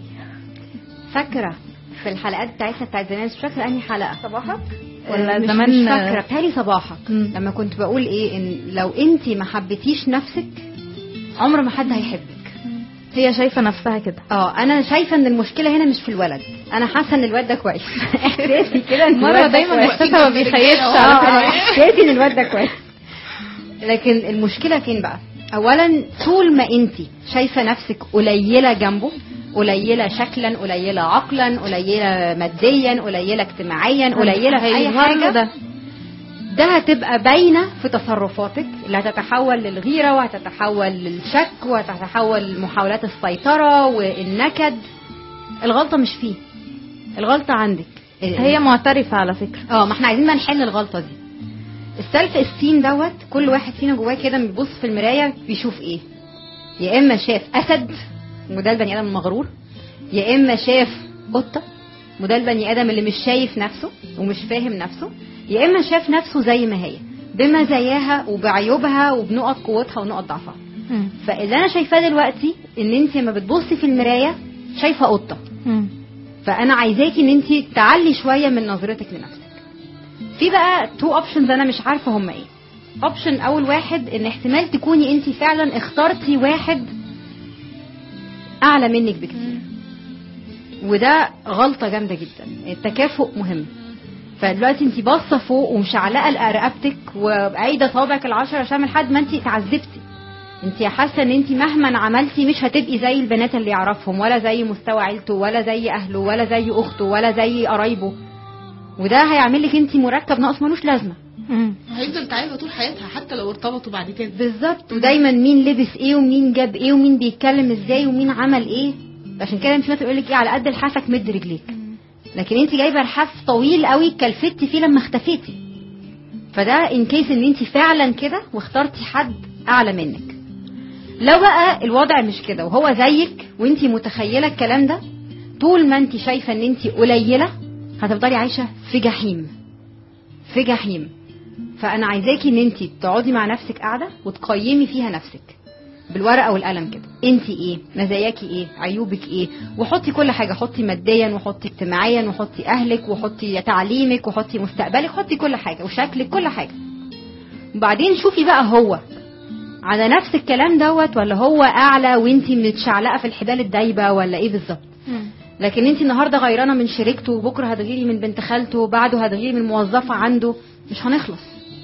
فاكره في الحلقات بتاعتنا بتاعت زمان مش فاكره انهي حلقه صباحك ولا مش زمان- مش فاكره بتهيألي صباحك مم. لما كنت بقول ايه ان لو انت ما حبيتيش نفسك عمر ما حد هيحبك هي شايفه نفسها كده اه انا شايفه ان المشكله هنا مش في الولد انا حاسه ان الواد ده كويس احساسي كده ان مرة الواد ده دايما كويس. احساسها ما بيخيبش اه على انا فكرة. احساسي ان الواد ده كويس لكن المشكله فين بقى اولا طول ما انت شايفه نفسك قليله جنبه قليله شكلا قليله عقلا قليله ماديا قليله اجتماعيا قليله في اي هيظهر له حاجه ده ده هتبقى باينه في تصرفاتك اللي هتتحول للغيره وهتتحول للشك وهتتحول لمحاولات السيطره والنكد الغلطه مش فيه الغلطه عندك هي معترفه على فكره اه ما احنا عايزين بقى نحل الغلطه دي السلف استيم دوت كل واحد فينا جواه كده بيبص في المرايه بيشوف ايه يا اما شاف اسد وده البني ادم المغرور يا اما شاف قطه وده البني ادم اللي مش شايف نفسه ومش فاهم نفسه يا اما شاف نفسه زي ما هي بمزاياها وبعيوبها وبنقط قوتها ونقط ضعفها مم. فاللي انا شايفاه دلوقتي ان انت لما بتبصي في المرايه شايفه قطه مم. فانا عايزاكي ان انت تعلي شويه من نظرتك لنفسك في بقى تو اوبشنز انا مش عارفه هما ايه اوبشن اول واحد ان احتمال تكوني انت فعلا اخترتي واحد اعلى منك بكتير وده غلطه جامده جدا التكافؤ مهم فدلوقتي انت باصه فوق ومشعلقه رقبتك وقايده صوابعك العشرة عشان لحد ما انت اتعذبتي انت حاسه ان انت مهما عملتي مش هتبقي زي البنات اللي يعرفهم ولا زي مستوى عيلته ولا زي اهله ولا زي اخته ولا زي قرايبه وده هيعمل لك انت مركب ناقص ملوش لازمه مم. هيفضل تعبها طول حياتها حتى لو ارتبطوا بعد كده بالظبط ودايما مين لبس ايه ومين جاب ايه ومين بيتكلم ازاي ومين عمل ايه عشان كده مش مثلا يقول لك ايه على قد لحافك مد رجليك لكن انت جايبه لحاف طويل قوي كلفتي فيه لما اختفيتي فده ان كيس ان انت فعلا كده واخترتي حد اعلى منك لو بقى الوضع مش كده وهو زيك وانت متخيله الكلام ده طول ما انت شايفه ان انت قليله هتفضلي عايشه في جحيم في جحيم فانا عايزاكي ان انت تقعدي مع نفسك قاعده وتقيمي فيها نفسك بالورقه والقلم كده انت ايه مزاياكي ايه عيوبك ايه وحطي كل حاجه حطي ماديا وحطي اجتماعيا وحطي اهلك وحطي تعليمك وحطي مستقبلك حطي كل حاجه وشكلك كل حاجه وبعدين شوفي بقى هو على نفس الكلام دوت ولا هو اعلى وانت متشعلقه في الحبال الدايبه ولا ايه بالظبط مم. لكن انت النهارده غيرانه من شريكته وبكره هتغيري من بنت خالته وبعده هتغيري من موظفه عنده مش هنخلص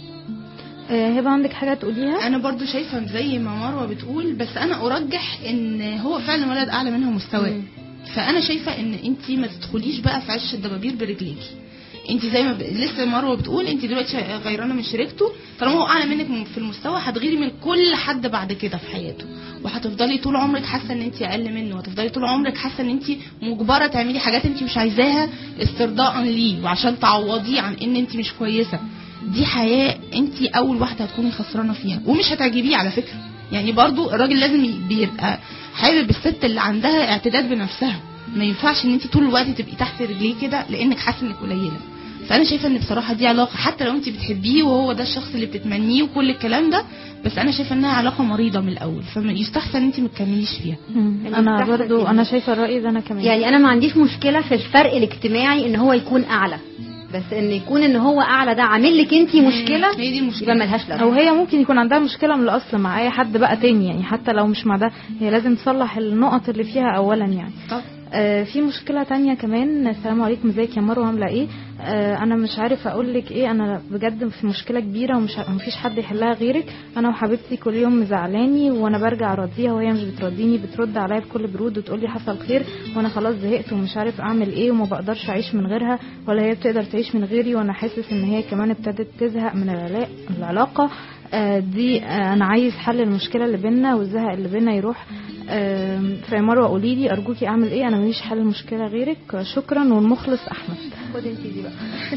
آه، هبه عندك حاجه تقوليها انا برضو شايفه زي ما مروه بتقول بس انا ارجح ان هو فعلا ولد اعلى منها مستوى مم. فانا شايفه ان انت ما تدخليش بقى في عش الدبابير برجليكي انت زي ما ب... لسه مروه بتقول انت دلوقتي غيرانه من شريكته طالما هو اعلى منك من- في المستوى هتغيري من كل حد بعد كده في حياته وهتفضلي طول عمرك حاسه ان انت اقل منه وهتفضلي طول عمرك حاسه ان انت مجبره تعملي حاجات انت مش عايزاها استرضاء ليه وعشان تعوضيه عن ان انت مش كويسه دي حياه انت اول واحده هتكوني خسرانه فيها ومش هتعجبيه على فكره يعني برضو الراجل لازم ي- بيبقى حابب الست اللي عندها اعتداد بنفسها ما ينفعش ان انت طول الوقت تبقي تحت رجليه كده لانك حاسه انك قليله فانا شايفه ان بصراحه دي علاقه حتى لو انت بتحبيه وهو ده الشخص اللي بتتمنيه وكل الكلام ده بس انا شايفه انها علاقه مريضه من الاول فيستحسن ان انت ما تكمليش فيها مم. اللي انا بتحصل برضو كده. انا شايفه الراي ده انا كمان يعني انا ما عنديش مشكله في الفرق الاجتماعي ان هو يكون اعلى بس ان يكون ان هو اعلى ده عامل لك انت مشكله هي دي المشكله يبقى ملهاش او لازمه هي ممكن يكون عندها مشكله من الاصل مع اي حد بقى تاني يعني حتى لو مش مع ده هي لازم تصلح النقط اللي فيها اولا يعني طب آه، في مشكلة تانية كمان السلام عليكم ازيك يا مروة عاملة ايه آه، انا مش عارف اقول لك ايه انا بجد في مشكلة كبيرة ومش ه- مفيش حد يحلها غيرك انا وحبيبتي كل يوم مزعلاني وانا برجع اراضيها وهي مش بترديني بترد عليا بكل برود وتقول لي حصل خير وانا خلاص زهقت ومش عارف اعمل ايه وما بقدرش اعيش من غيرها ولا هي بتقدر تعيش من غيري وانا حاسس ان هي كمان ابتدت تزهق من العلا- العلاقة آه، دي آه، انا عايز حل المشكلة اللي بينا والزهق اللي بينا يروح آم، فيا مروه قولي لي ارجوكي اعمل ايه انا ماليش حل المشكله غيرك شكرا والمخلص احمد خد انت دي بقى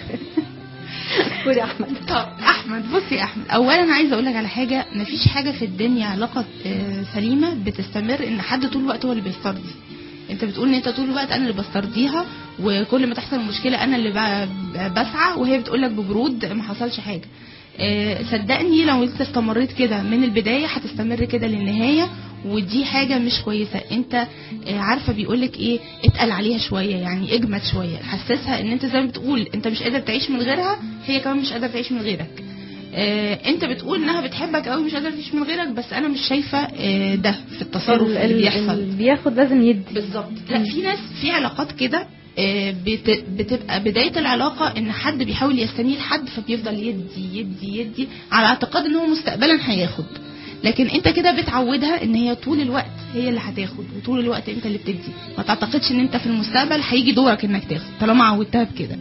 خد يا احمد طب احمد بصي يا احمد اولا انا عايزه اقول لك على حاجه مفيش حاجه في الدنيا علاقه آه، سليمه بتستمر ان حد طول الوقت هو اللي بيسترضي انت بتقول ان انت طول الوقت انا اللي بسترضيها وكل ما تحصل مشكله انا اللي ب- بسعى وهي بتقول لك ببرود ما حصلش حاجه آه، صدقني لو انت استمريت كده من البدايه هتستمر كده للنهايه ودي حاجه مش كويسه انت آه، عارفه بيقولك ايه اتقل عليها شويه يعني اجمد شويه حسسها ان انت زي ما بتقول انت مش قادر تعيش من غيرها هي كمان مش قادره تعيش من غيرك آه، انت بتقول انها بتحبك قوي مش قادره تعيش من غيرك بس انا مش شايفه آه، ده في التصرف ال- اللي ال- بيحصل اللي بياخد لازم يدي بالظبط لا في ناس في علاقات كده آه، بت- بتبقى بدايه العلاقه ان حد بيحاول يستنير حد فبيفضل يدي يدي يدي على اعتقاد ان هو مستقبلا هياخد لكن انت كده بتعودها ان هي طول الوقت هي اللي هتاخد وطول الوقت انت اللي بتدي ما تعتقدش ان انت في المستقبل هيجي دورك انك تاخد طالما عودتها بكده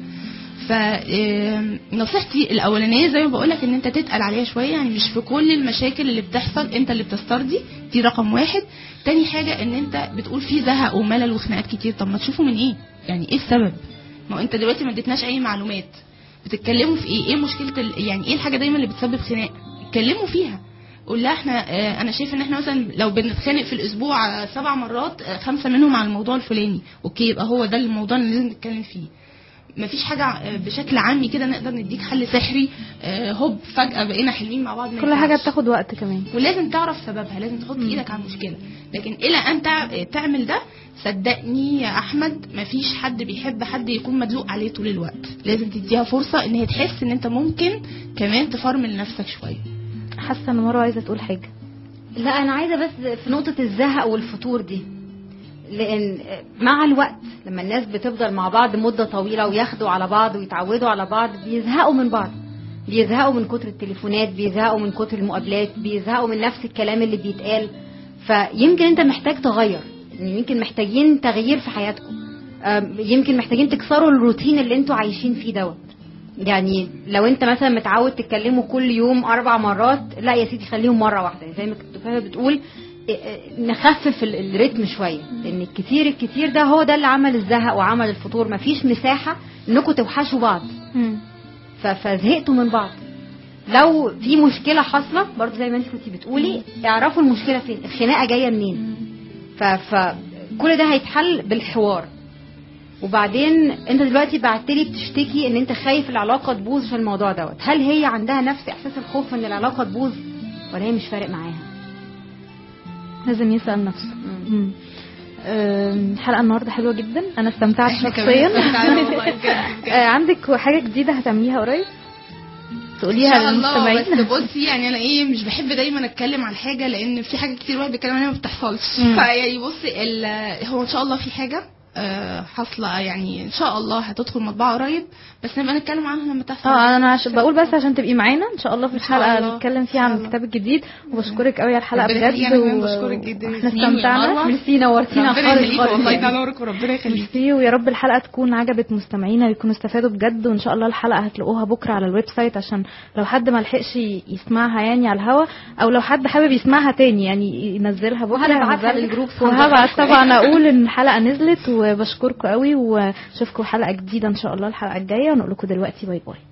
فنصيحتي الاولانيه زي ما بقول لك ان انت تتقل عليها شويه يعني مش في كل المشاكل اللي بتحصل انت اللي بتسترضي دي رقم واحد تاني حاجه ان انت بتقول في زهق وملل وخناقات كتير طب ما تشوفوا من ايه يعني ايه السبب ما هو انت دلوقتي ما اديتناش اي معلومات بتتكلموا في ايه ايه مشكله ال... يعني ايه الحاجه دايما اللي بتسبب خناق اتكلموا فيها قول لها احنا اه انا شايف ان احنا مثلا لو بنتخانق في الاسبوع اه سبع مرات اه خمسه منهم على الموضوع الفلاني اوكي يبقى هو ده الموضوع اللي لازم نتكلم فيه مفيش حاجه اه بشكل عامي كده نقدر نديك حل سحري اه هوب فجاه بقينا حلوين مع بعض ما كل حاجه ينفعش. بتاخد وقت كمان ولازم تعرف سببها لازم تحط ايدك على المشكله لكن الى ان تع- تعمل ده صدقني يا احمد مفيش حد بيحب حد يكون مدلوق عليه طول الوقت لازم تديها فرصه ان هي تحس ان انت ممكن كمان تفرمل نفسك شويه حاسه ان مروه عايزه تقول حاجه لا انا عايزه بس في نقطه الزهق والفتور دي لان مع الوقت لما الناس بتفضل مع بعض مده طويله وياخدوا على بعض ويتعودوا على بعض بيزهقوا من بعض بيزهقوا من كتر التليفونات بيزهقوا من كتر المقابلات بيزهقوا من نفس الكلام اللي بيتقال فيمكن انت محتاج تغير يعني يمكن محتاجين تغيير في حياتكم أم، يمكن محتاجين تكسروا الروتين اللي انتوا عايشين فيه دوت يعني لو انت مثلا متعود تتكلموا كل يوم اربع مرات لا يا سيدي خليهم مره واحده زي ما كنت فاهمة بتقول اه، اه، نخفف ال- الريتم شويه لان الكتير الكتير ده هو ده اللي عمل الزهق وعمل الفتور مفيش مساحه انكم توحشوا بعض ف- فزهقتوا من بعض لو في مشكله حاصله برضه زي ما انت كنتي بتقولي اعرفوا المشكله فين الخناقه جايه منين ف- فكل ده هيتحل بالحوار وبعدين انت دلوقتي بعتلي بتشتكي ان انت خايف العلاقه تبوظ في الموضوع دوت هل هي عندها نفس احساس الخوف ان العلاقه تبوظ ولا هي مش فارق معاها لازم يسال نفسه مم. آم، الحلقه النهارده حلوه جدا انا استمتعت إحنا كمان شخصيا استمتعنا والله بجد بجد. آه، عندك حاجه جديده هتعمليها قريب ان تقوليها شاء الله للمستمعين بس بصي يعني انا ايه مش بحب دايما اتكلم عن حاجه لان في حاجات كتير الواحد بيتكلم عنها ما بتحصلش مم. فيعني بصي ال- هو ان شاء الله في حاجه آه، حاصله يعني ان شاء الله هتدخل مطبعه قريب بس نبقى نتكلم عنها لما تحصل اه انا عش... بقول بس عشان تبقي معانا ان شاء الله في إن شاء الحلقه الله. نتكلم فيها إن عن شاء الله. الكتاب الجديد وبشكرك قوي على الحلقه ربنا بجد يخليك، أنا كمان بشكرك جدا احنا ياسمين ويا استمتعنا مروة. ميرسي نورتينا ربنا خالص يخليك خالص والله يعني. ينورك وربنا يخليك ميرسي ويا رب الحلقه تكون عجبت مستمعينا ويكونوا استفادوا بجد وان شاء الله الحلقه هتلاقوها بكره على الويب سايت عشان لو حد ما لحقش ي- يسمعها يعني على الهوا او لو حد حابب يسمعها تاني يعني ينزلها بكره وهنبعتها هنزلها. للجروب وهبعت طبعا اقول ان الحلقه نزلت وبشكركم قوي واشوفكم حلقه جديده ان شاء الله الحلقه الجايه ونقول لكم دلوقتي باي باي